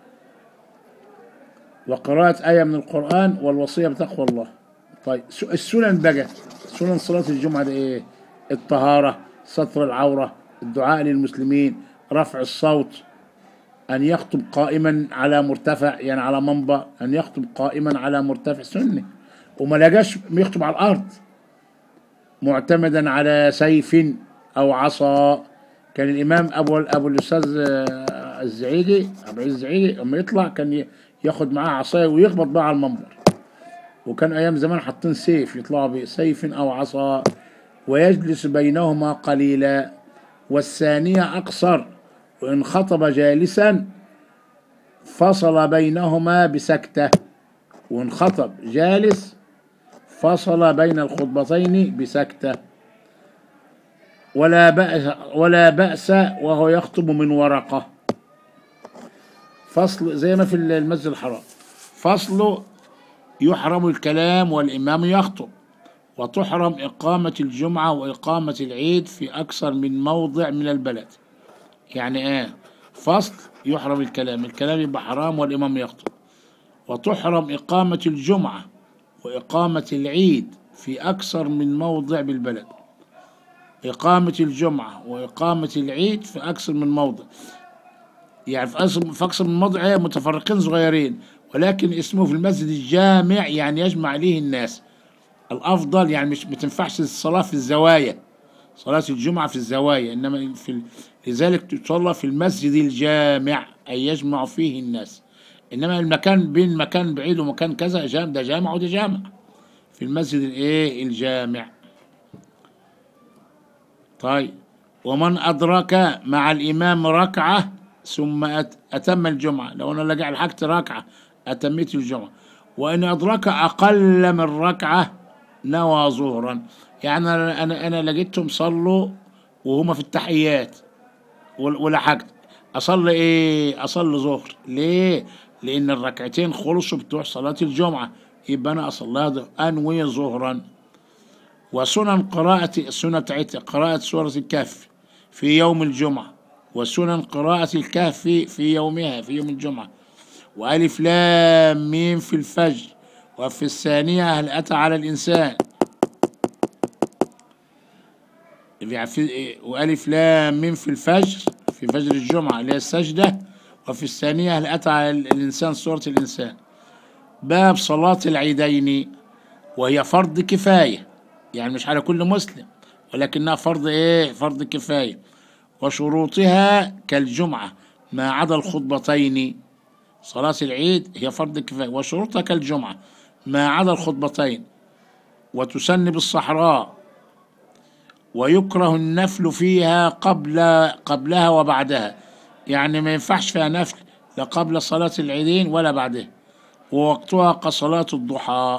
وقراءة آية من القرآن والوصية بتقوى الله طيب س- السنن بقى سنن صلاة الجمعة دي إيه الطهارة ستر العورة الدعاء للمسلمين رفع الصوت أن يخطب قائما على مرتفع يعني على منبر أن يخطب قائما على مرتفع سنة وما لقاش يخطب على الأرض معتمدا على سيف أو عصا كان الإمام أبو أبو الأستاذ آه، الزعيجي أبو العزيز الزعيجي لما يطلع كان ي- ياخد معاه عصاية ويخبط بقى على المنبر وكان أيام زمان حاطين سيف يطلعوا بسيف أو عصا ويجلس بينهما قليلا والثانية أقصر وإن خطب جالسا فصل بينهما بسكتة وإن خطب جالس فصل بين الخطبتين بسكتة ولا بأس ولا بأس وهو يخطب من ورقة فصل زي ما في المسجد الحرام فصل يحرم الكلام والإمام يخطب وتحرم إقامة الجمعة وإقامة العيد في أكثر من موضع من البلد يعني إيه فصل يحرم الكلام الكلام يبقى حرام والإمام يخطب وتحرم إقامة الجمعة وإقامة العيد في أكثر من موضع بالبلد إقامة الجمعة وإقامة العيد في أكثر من موضع يعني في أكثر في أكثر من موضع إيه؟ متفرقين صغيرين ولكن اسمه في المسجد الجامع يعني يجمع عليه الناس الأفضل يعني مش بتنفعش الصلاة في الزوايا صلاة الجمعة في الزوايا إنما في ال- لذلك تصلى في المسجد الجامع أي يجمع فيه الناس إنما المكان بين مكان بعيد ومكان كذا جام ده جامع وده جامع في المسجد الإيه الجامع طيب ومن أدرك مع الإمام ركعة ثم أت- أتم الجمعة لو أنا لقى لحقت ركعة أتميت الجمعة وإن أدرك أقل من ركعة نوى ظهرا يعني أنا أنا, أنا لقيتهم صلوا وهما في التحيات ول- ولحقت أصلي إيه؟ أصلي ظهر ليه؟ لأن الركعتين خلصوا بتوع صلاة الجمعة يبقى أنا أصليها ظهر. أنوي ظهرا وسنن قراءة السنة بتاعتها قراءة سورة الكهف في يوم الجمعة وسنن قراءة الكهف في يومها في يوم الجمعة وألف لام ميم في الفجر وفي الثانية هل أتى على الإنسان يعني في وألف لام ميم في الفجر في فجر الجمعة اللي هي السجدة وفي الثانية هل أتى على الإنسان سورة الإنسان باب صلاة العيدين وهي فرض كفاية يعني مش على كل مسلم ولكنها فرض ايه فرض كفاية وشروطها كالجمعة ما عدا الخطبتين صلاة العيد هي فرض كفاية وشروطها كالجمعة ما عدا الخطبتين وتسن بالصحراء ويكره النفل فيها قبل قبلها وبعدها يعني ما ينفعش فيها نفل لا قبل صلاة العيدين ولا بعدها ووقتها كصلاة الضحى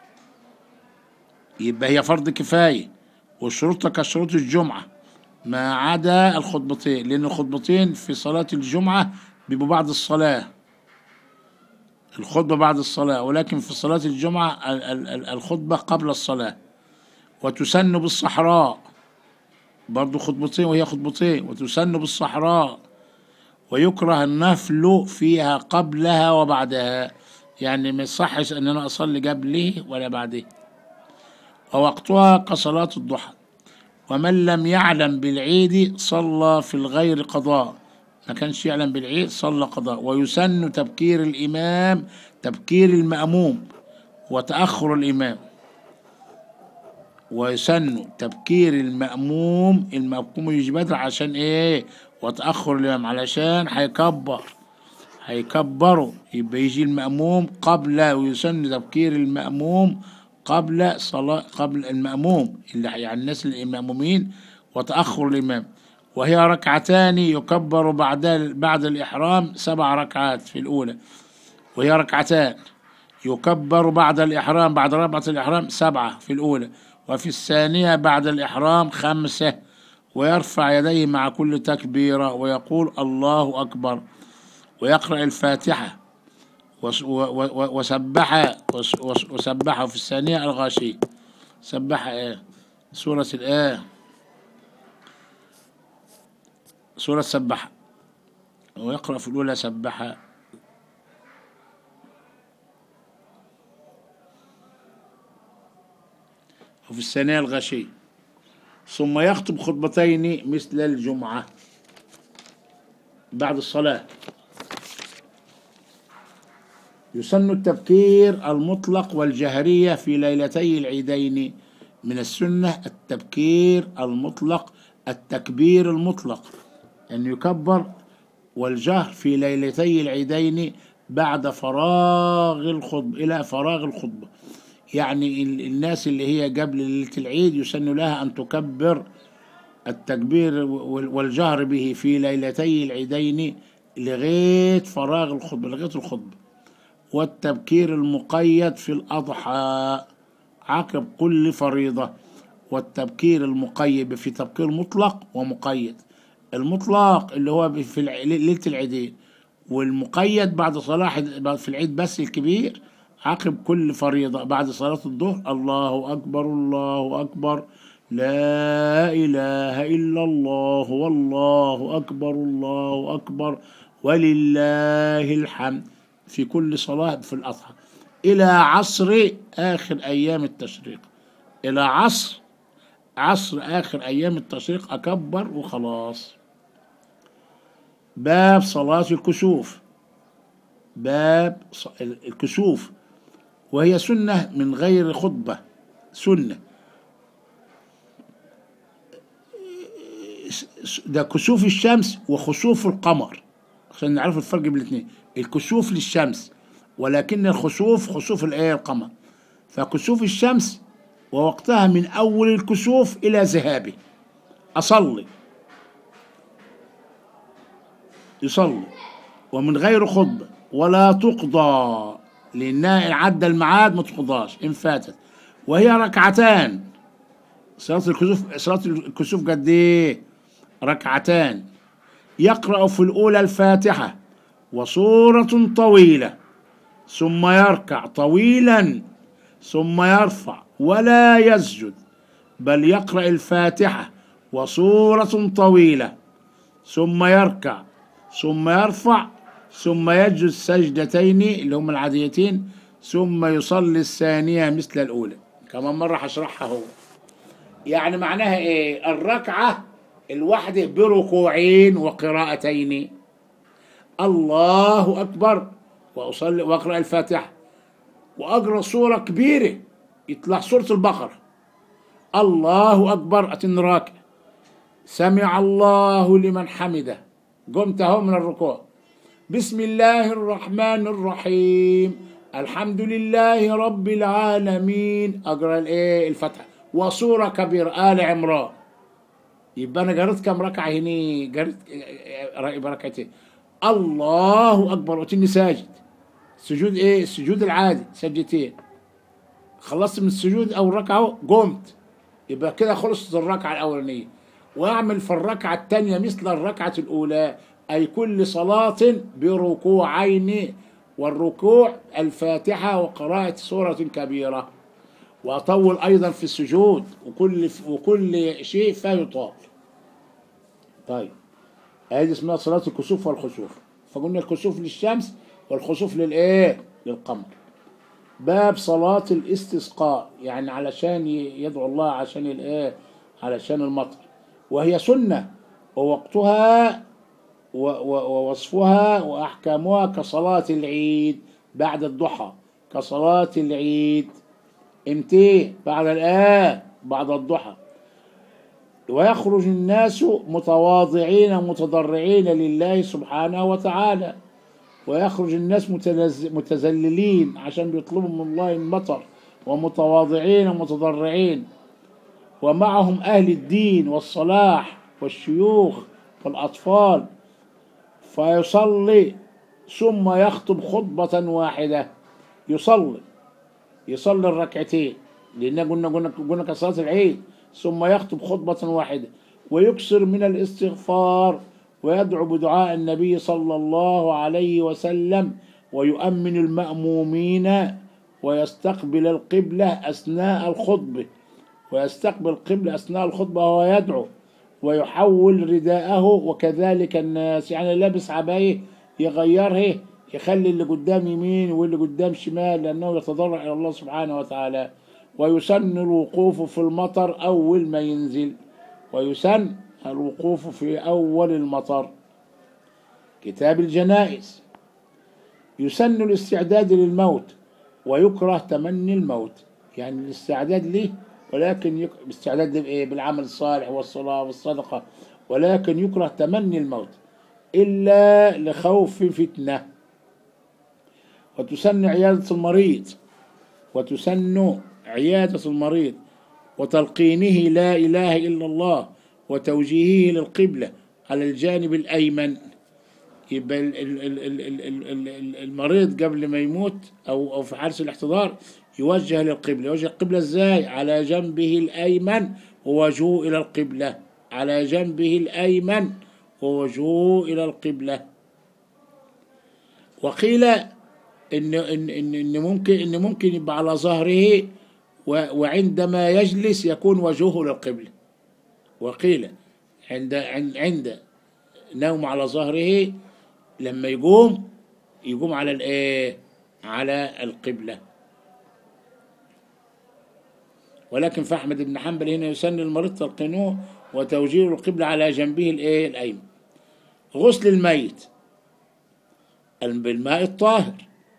يبقى هي فرض كفاية وشروطها كشروط الجمعة ما عدا الخطبتين لأن الخطبتين في صلاة الجمعة بيبقوا بعد الصلاة الخطبة بعد الصلاة ولكن في صلاة الجمعة ال- ال- ال- الخطبة قبل الصلاة وتسن بالصحراء برضو خطبتين وهي خطبتين وتسن بالصحراء ويكره النفل فيها قبلها وبعدها يعني ما يصحش ان انا اصلي قبله ولا بعده ووقتها كصلاة الضحى ومن لم يعلم بالعيد صلى في الغير قضاء ما كانش يعلم بالعيد صلى قضاء ويسن تبكير الإمام تبكير المأموم وتأخر الإمام ويسن تبكير المأموم المأموم يجي بدري عشان إيه وتأخر الإمام علشان هيكبر هيكبروا يبقى يجي المأموم قبل ويسن تبكير المأموم قبل صلاة قبل المأموم اللي يعني الناس المأمومين وتأخر الإمام وهي ركعتان يكبر بعد بعد الإحرام سبع ركعات في الأولى وهي ركعتان يكبر بعد الإحرام بعد ربعة الإحرام سبعة في الأولى وفي الثانية بعد الإحرام خمسة ويرفع يديه مع كل تكبيرة ويقول الله أكبر ويقرأ الفاتحة وس- و- و- و- وسبح وس- وس- وسبحه في الثانية الغاشي سبح إيه سورة الآية سورة سبح ويقرأ في الأولى سبح وفي الثانية الغشي ثم يخطب خطبتين مثل الجمعة بعد الصلاة يسن التبكير المطلق والجهرية في ليلتي العيدين من السنة التبكير المطلق التكبير المطلق أن يكبر والجهر في ليلتي العيدين بعد فراغ الخطبة إلى فراغ الخطبة يعني ال- الناس اللي هي قبل ليلة العيد يسن لها أن تكبر التكبير وال- والجهر به في ليلتي العيدين لغاية فراغ الخطبة لغاية الخطبة والتبكير المقيد في الأضحى عقب كل فريضة والتبكير المقيد في تبكير مطلق ومقيد المطلق اللي هو في الع- ليلة العيدين والمقيد بعد صلاة بعد في العيد بس الكبير عقب كل فريضة بعد صلاة الظهر الله أكبر الله أكبر لا إله إلا الله والله أكبر الله أكبر ولله الحمد في كل صلاة في الأضحى إلى عصر آخر أيام التشريق إلى عصر عصر آخر أيام التشريق أكبر وخلاص باب صلاة الكسوف باب ص- الكسوف وهي سنة من غير خطبة سنة ده كسوف الشمس وخسوف القمر عشان نعرف الفرق بين الاثنين الكسوف للشمس ولكن الخسوف خسوف الايه القمر فكسوف الشمس ووقتها من اول الكسوف الى ذهابه اصلي يصلي ومن غير خطبه ولا تقضى لانها ان عدى الميعاد ما تقضاش ان فاتت وهي ركعتان صلاة الكسوف صلاة الكسوف قد ايه؟ ركعتان يقرأ في الأولى الفاتحة وصورة طويلة ثم يركع طويلا ثم يرفع ولا يسجد بل يقرأ الفاتحة وصورة طويلة ثم يركع ثم يرفع ثم يسجد سجدتين اللي هم العاديتين ثم يصلي الثانية مثل الأولى كمان مرة هشرحها هو يعني معناها ايه الركعة الواحدة بركوعين وقراءتين الله أكبر وأصلي وأقرأ الفاتحة وأقرأ سورة كبيرة يطلع سورة البقرة الله أكبر أتن راكع سمع الله لمن حمده قمت أهو من الركوع بسم الله الرحمن الرحيم الحمد لله رب العالمين أقرأ الإيه الفتحة وسورة كبيرة آل عمران يبقى أنا قريت كم ركعة هني قريت يبقى ركعتين الله أكبر وتني ساجد سجود إيه السجود العادي سجدتين خلصت من السجود أو ركعة قمت يبقى كده خلصت الركعة الأولانية وأعمل في الركعة الثانية مثل الركعة الأولى أي كل صلاة بركوعين والركوع الفاتحة وقراءة سورة كبيرة وأطول أيضا في السجود وكل وكل شيء فيطال طيب هذه اسمها صلاة الكسوف والخسوف فقلنا الكسوف للشمس والخسوف للإيه؟ للقمر باب صلاة الاستسقاء يعني علشان ي- يدعو الله عشان الإيه؟ علشان المطر وهي سنة ووقتها و- و- ووصفها وأحكامها كصلاة العيد بعد الضحى كصلاة العيد امتى بعد الآن بعد الضحى ويخرج الناس متواضعين متضرعين لله سبحانه وتعالى ويخرج الناس متنز- متذللين عشان بيطلبوا من الله المطر ومتواضعين ومتضرعين ومعهم أهل الدين والصلاح والشيوخ والأطفال فيصلي ثم يخطب خطبة واحدة يصلي يصلي الركعتين لأن قلنا قلنا قلنا كصلاة العيد ثم يخطب خطبة واحدة ويكثر من الاستغفار ويدعو بدعاء النبي صلى الله عليه وسلم ويؤمن المأمومين ويستقبل القبلة أثناء الخطبة ويستقبل القبلة أثناء الخطبة وهو يدعو ويحول رداءه وكذلك الناس يعني لابس عباية يغيرها يخلي اللي قدام يمين واللي قدام شمال لأنه يتضرع إلى الله سبحانه وتعالى ويسن الوقوف في المطر أول ما ينزل ويسن الوقوف في أول المطر كتاب الجنائز يسن الاستعداد للموت ويكره تمني الموت يعني الاستعداد ليه ولكن يك... باستعداد بايه بالعمل الصالح والصلاه والصدقه ولكن يكره تمني الموت الا لخوف فتنه وتسن عياده المريض وتسن عياده المريض وتلقينه لا اله الا الله وتوجيهه للقبله على الجانب الايمن يبقى ال- ال- ال- ال- ال- ال- ال- ال- المريض قبل ما يموت او او في حالة الاحتضار يوجه للقبلة يوجه القبلة ازاي على جنبه الايمن ووجهه الى القبلة على جنبه الايمن ووجهه الى القبلة وقيل ان ان ان, إن ممكن ان ممكن يبقى على ظهره و- وعندما يجلس يكون وجهه للقبلة وقيل عند عند عند نوم على ظهره لما يقوم يقوم على الايه على القبلة ولكن في احمد بن حنبل هنا يسن المريض تلقينه وتوجيه القبلة على جنبه الايه الايمن غسل الميت بالماء الطاهر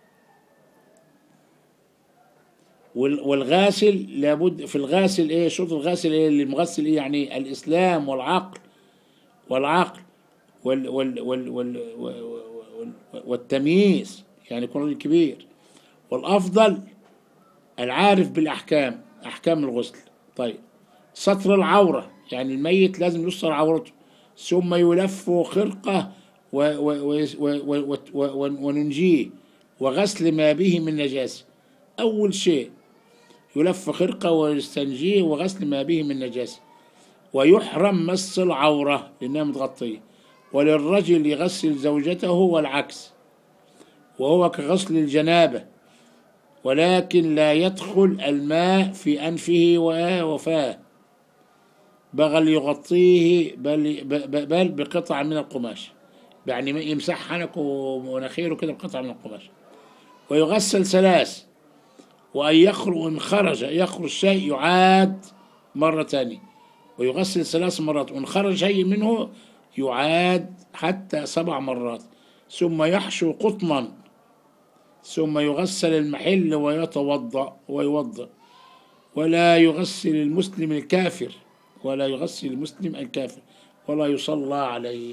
وال- والغاسل لابد في الغاسل ايه شروط الغاسل ايه اللي مغسل ايه يعني الاسلام والعقل والعقل وال وال وال وال وال والتمييز يعني يكون راجل كبير والافضل العارف بالاحكام احكام الغسل طيب ستر العوره يعني الميت لازم يستر عورته ثم يلف خرقه و و و و و و و وننجيه وغسل ما به من نجاسه اول شيء يلف خرقه ويستنجيه وغسل ما به من نجاسه ويحرم مس العورة لأنها متغطية وللرجل يغسل زوجته والعكس وهو كغسل الجنابة ولكن لا يدخل الماء في أنفه وفاه بل يغطيه بل, بل بل بقطع من القماش يعني يمسح حنكه ومناخيره كده بقطع من القماش ويغسل ثلاث وأن يخرج إن خرج يخرج شيء يعاد مرة ثانية ويغسل ثلاث مرات وإن خرج شيء منه يعاد حتى سبع مرات ثم يحشو قطنا ثم يغسل المحل ويتوضأ ويوضأ ولا يغسل المسلم الكافر ولا يغسل المسلم الكافر ولا يصلى عليه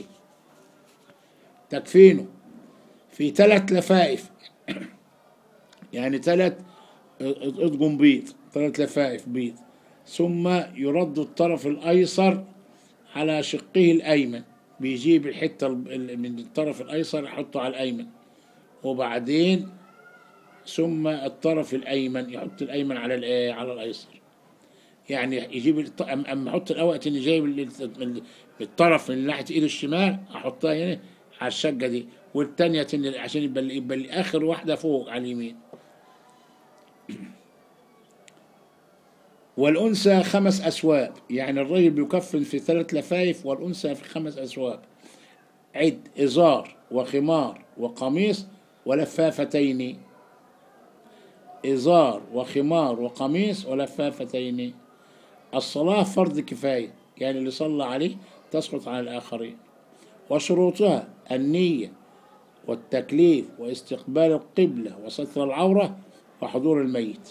تكفينه في ثلاث لفائف يعني ثلاث اطقم بيض ثلاث لفائف بيض ثم يرد الطرف الأيسر على شقه الأيمن بيجيب الحتة ال- من الطرف الأيسر يحطه على الأيمن وبعدين ثم الطرف الأيمن يحط الأيمن على الإيه على الأيسر يعني يجيب الط- أم أم أحط الأول إني جايب ال- ال- الطرف من ناحية إيده الشمال أحطها هنا على الشقة دي والتانية تن- عشان يبقى ال- يبقى ال- آخر واحدة فوق على اليمين والأنثى خمس أسواب يعني الرجل بيكفن في ثلاث لفايف والأنثى في خمس أسواب عد إزار وخمار وقميص ولفافتين إزار وخمار وقميص ولفافتين الصلاة فرض كفاية يعني اللي صلى عليه تسقط على الآخرين وشروطها النية والتكليف واستقبال القبلة وستر العورة وحضور الميت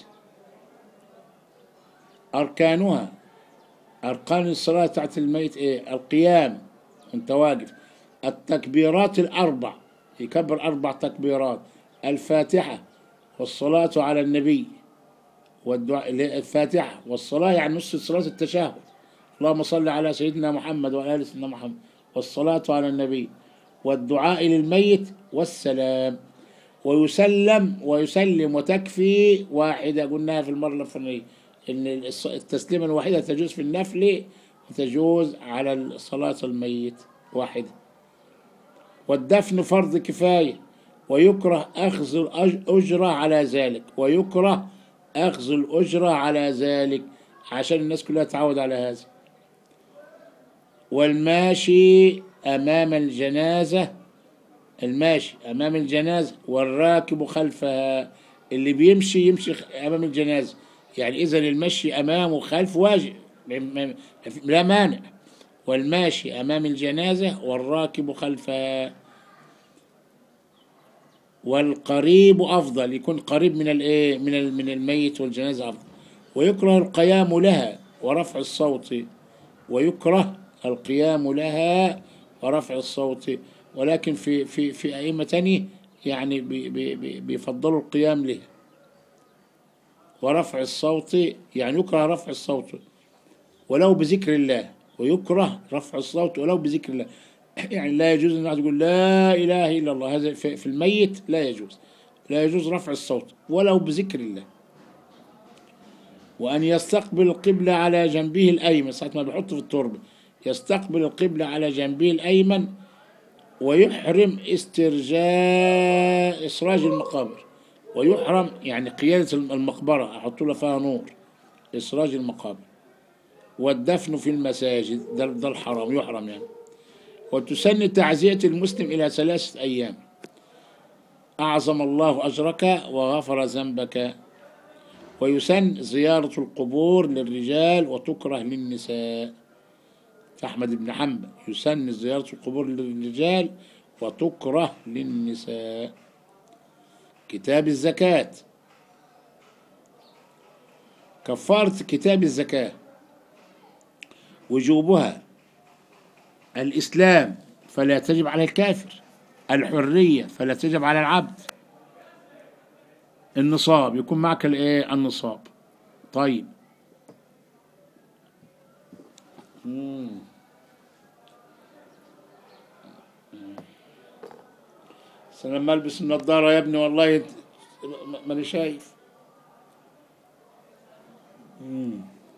أركانها أركان الصلاة تحت الميت إيه القيام وأنت واقف التكبيرات الأربع يكبر أربع تكبيرات الفاتحة والصلاة على النبي والدعاء الفاتحة والصلاة يعني نص صلاة التشهد اللهم صل على سيدنا محمد وعلى آل سيدنا محمد والصلاة على النبي والدعاء للميت والسلام ويسلم ويسلم وتكفي واحدة قلناها في المرة الفلانية إن الص- التسليمة الواحدة تجوز في النفل وتجوز على صلاة الميت واحدة والدفن فرض كفاية ويكره أخذ الأجرة على ذلك ويكره أخذ الأجرة على ذلك عشان الناس كلها تعود على هذا والماشي أمام الجنازة الماشي أمام الجنازة والراكب خلفها اللي بيمشي يمشي خ- أمام الجنازة يعني إذا المشي أمام وخلف واجب م- م- لا مانع والماشي أمام الجنازة والراكب خلفها والقريب أفضل يكون قريب من الإيه من ال- من الميت والجنازة أفضل ويكره القيام لها ورفع الصوت ويكره القيام لها ورفع الصوت ولكن في في في أئمة تانية يعني بي بي بي بيفضلوا القيام لها ورفع الصوت يعني يكره رفع الصوت ولو بذكر الله ويكره رفع الصوت ولو بذكر الله يعني لا يجوز ان الواحد يقول لا اله الا الله هذا في في الميت لا يجوز لا يجوز رفع الصوت ولو بذكر الله وأن يستقبل القبلة على جنبه الأيمن ساعة ما بيحط في التربة يستقبل القبلة على جنبه الأيمن ويحرم استرجاء إسراج المقابر ويحرم يعني قيادة المقبرة أحط له فيها نور إسراج المقابر والدفن في المساجد ده, ده الحرام يحرم يعني وتسن تعزية المسلم إلى ثلاثة أيام أعظم الله أجرك وغفر ذنبك ويسن زيارة القبور للرجال وتكره للنساء أحمد بن حنبل يسن زيارة القبور للرجال وتكره للنساء كتاب الزكاة كفارة كتاب الزكاة وجوبها الإسلام فلا تجب على الكافر الحرية فلا تجب على العبد النصاب يكون معك الايه النصاب طيب مم. بس أنا لما البس النضاره يا ابني والله ما- ماني شايف مم.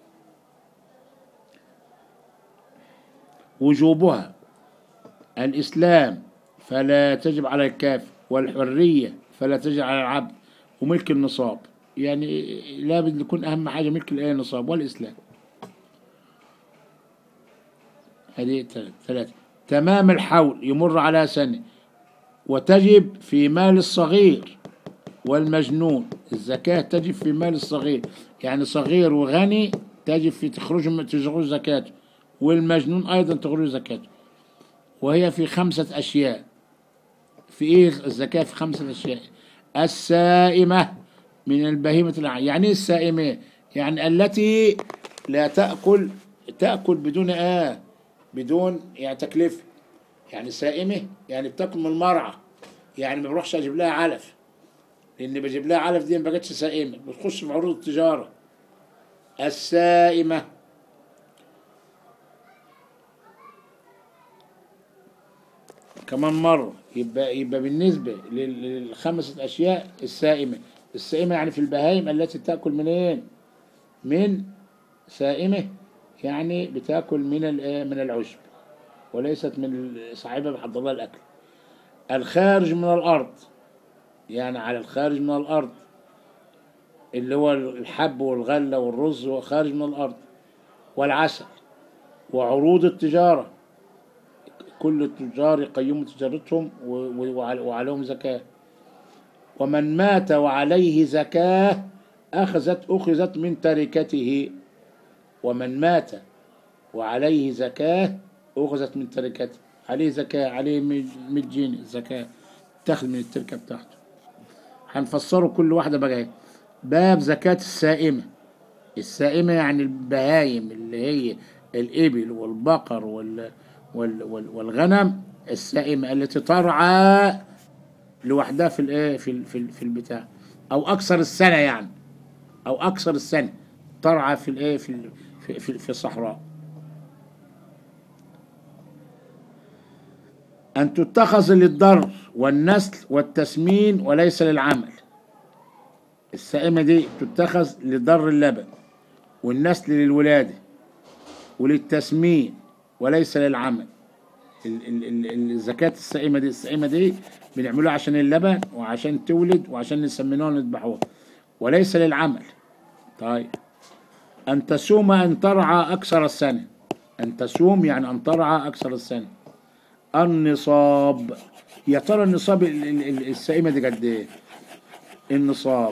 وجوبها الإسلام فلا تجب على الكافر والحرية فلا تجب على العبد وملك النصاب يعني لابد يكون أهم حاجة ملك الآية النصاب والإسلام هذه ثلاثة ثلاثة تمام الحول يمر على سنة وتجب في مال الصغير والمجنون الزكاة تجب في مال الصغير يعني صغير وغني تجب في تخرج تخرج زكاته والمجنون أيضا تخرج زكاته وهي في خمسة أشياء في إيه الزكاة في خمسة أشياء السائمة من البهيمة الأنعام يعني إيه السائمة يعني التي لا تأكل تأكل بدون آه بدون يعني تكلفة يعني سائمة يعني بتاكل من المرعى يعني ما بروحش أجيب لها علف لأن بجيب لها علف دي ما بقتش سائمة بتخش في عروض التجارة السائمة كمان مرة يبقى يبقى بالنسبة لل- للخمسة أشياء السائمة السائمة يعني في البهايم التي تأكل منين؟ من سائمة يعني بتاكل من ال- من العشب وليست من صاحبها بحضر لها الأكل الخارج من الأرض يعني على الخارج من الأرض اللي هو الحب والغلة والرز هو خارج من الأرض والعسل وعروض التجارة كل التجار يقيموا تجارتهم و- و- وعلى- وعليهم زكاة ومن مات وعليه زكاة أخذت أخذت من تركته ومن مات وعليه زكاة أخذت من تركته عليه زكاة عليه مية جنيه زكاة تاخذ من التركة بتاعته هنفسره كل واحدة بقى إيه. باب زكاة السائمة السائمة يعني البهايم اللي هي الإبل والبقر وال وال وال والغنم السائمة التي ترعى لوحدها في الايه في ال- في ال- في البتاع او اكثر السنة يعني او اكثر السنة ترعى في الايه في ال- في في, في الصحراء أن تتخذ للضر والنسل والتسمين وليس للعمل السائمة دي تتخذ لضر اللبن والنسل للولادة وللتسمين وليس للعمل ال- ال- ال- الزكاة السائمة دي السائمة دي بنعملوها عشان اللبن وعشان تولد وعشان نسمنوها ونذبحوها وليس للعمل طيب أن تسوم أن ترعى أكثر السنة أن تسوم يعني أن ترعى أكثر السنة النصاب يا ترى النصاب ال- ال- ال- السائمة دي قد إيه؟ النصاب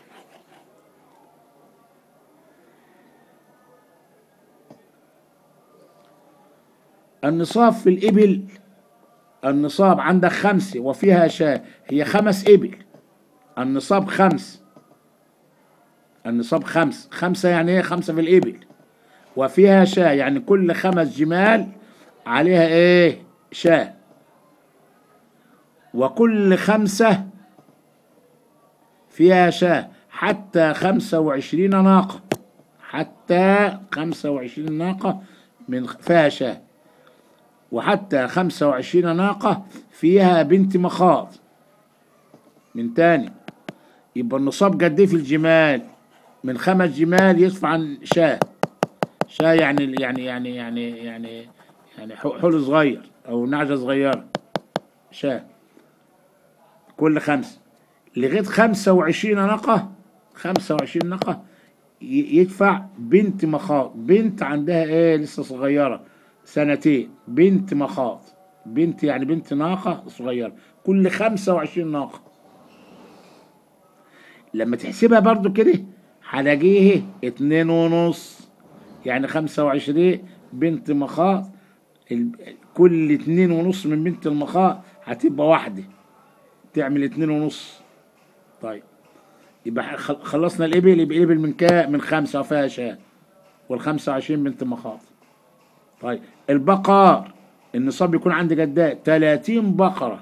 النصاب في الإبل النصاب عندك خمسة وفيها شاة هي خمس إبل النصاب خمس النصاب خمس خمسة يعني ايه خمسة في الإبل وفيها شاة يعني كل خمس جمال عليها ايه شاة وكل خمسة فيها شاة حتى خمسة وعشرين ناقة حتى خمسة وعشرين ناقة من فيها شاة وحتى خمسة وعشرين ناقة فيها بنت مخاض من تاني يبقى النصاب قد ايه في الجمال من خمس جمال يدفع عن شاة شاة يعني يعني يعني يعني يعني يعني ح- حول صغير او نعجة صغيرة شاة كل خمسة لغاية خمسة وعشرين ناقة خمسة وعشرين ناقة ي- يدفع بنت مخاض بنت عندها ايه لسه صغيرة سنتين بنت مخاض بنت يعني بنت ناقة صغيرة كل خمسة وعشرين ناقة لما تحسبها برضو كده هلاقيه اتنين ونص يعني خمسة وعشرين بنت مخاض ال- كل اتنين ونص من بنت المخاض هتبقى واحدة تعمل اتنين ونص طيب يبقى خ- خلصنا الإبل يبقى الإبل من كا من خمسة وفيها شاة والخمسة وعشرين بنت مخاض طيب البقر النصاب يكون عندي قد تلاتين بقرة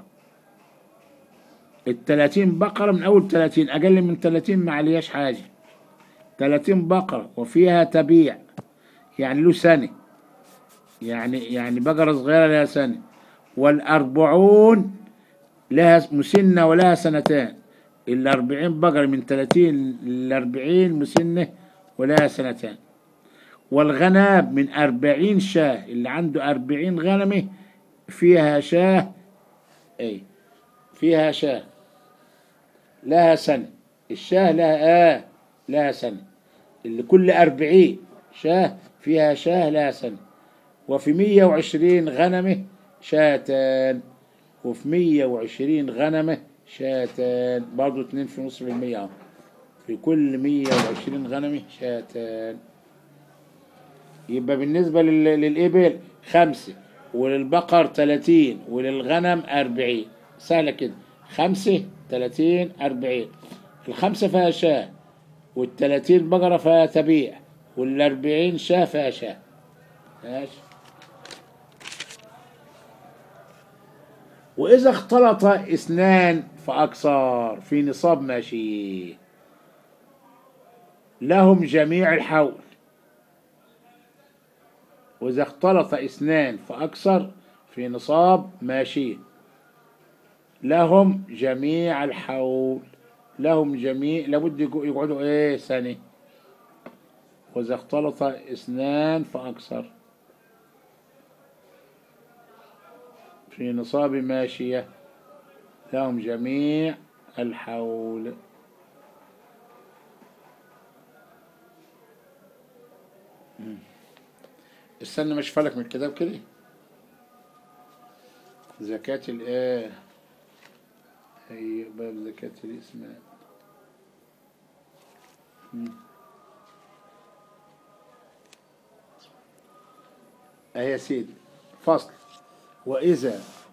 التلاتين بقرة من أول تلاتين أقل من تلاتين ما عليهاش حاجة تلاتين بقرة وفيها تبيع يعني له سنة يعني يعني بقرة صغيرة لها سنة والأربعون لها مسنة ولها سنتان الأربعين بقرة من تلاتين للأربعين مسنة ولها سنتان والغنم من أربعين شاه اللي عنده أربعين غنمة فيها شاه أي فيها شاه لها سنة الشاه لها آه لها سنة اللي كل أربعين شاه فيها شاه لها سنة وفي مية وعشرين غنمة شاتان وفي مية وعشرين غنمة شاتان برضو اتنين في نص بالمية أهو. في كل مية وعشرين غنمة شاتان يبقى بالنسبة لل- للإبل خمسة وللبقر تلاتين وللغنم أربعين سهلة كده خمسة تلاتين أربعين الخمسة فيها شاة والتلاتين بقرة فيها تبيع والأربعين شاة فيها شاة ماشي وإذا اختلط اثنان فأكثر في نصاب ماشي لهم جميع الحول وإذا اختلط اثنان فأكثر في نصاب ماشي لهم جميع الحول لهم جميع لابد يقو- يقعدوا ايه سنة وإذا اختلط اثنان فأكثر في نصاب ماشية لهم جميع الحول مم. استنى مش فلك من الكتاب كده زكاة الايه هي باب زكاة الاسماء مم. اهي يا سيدي فصل وإذا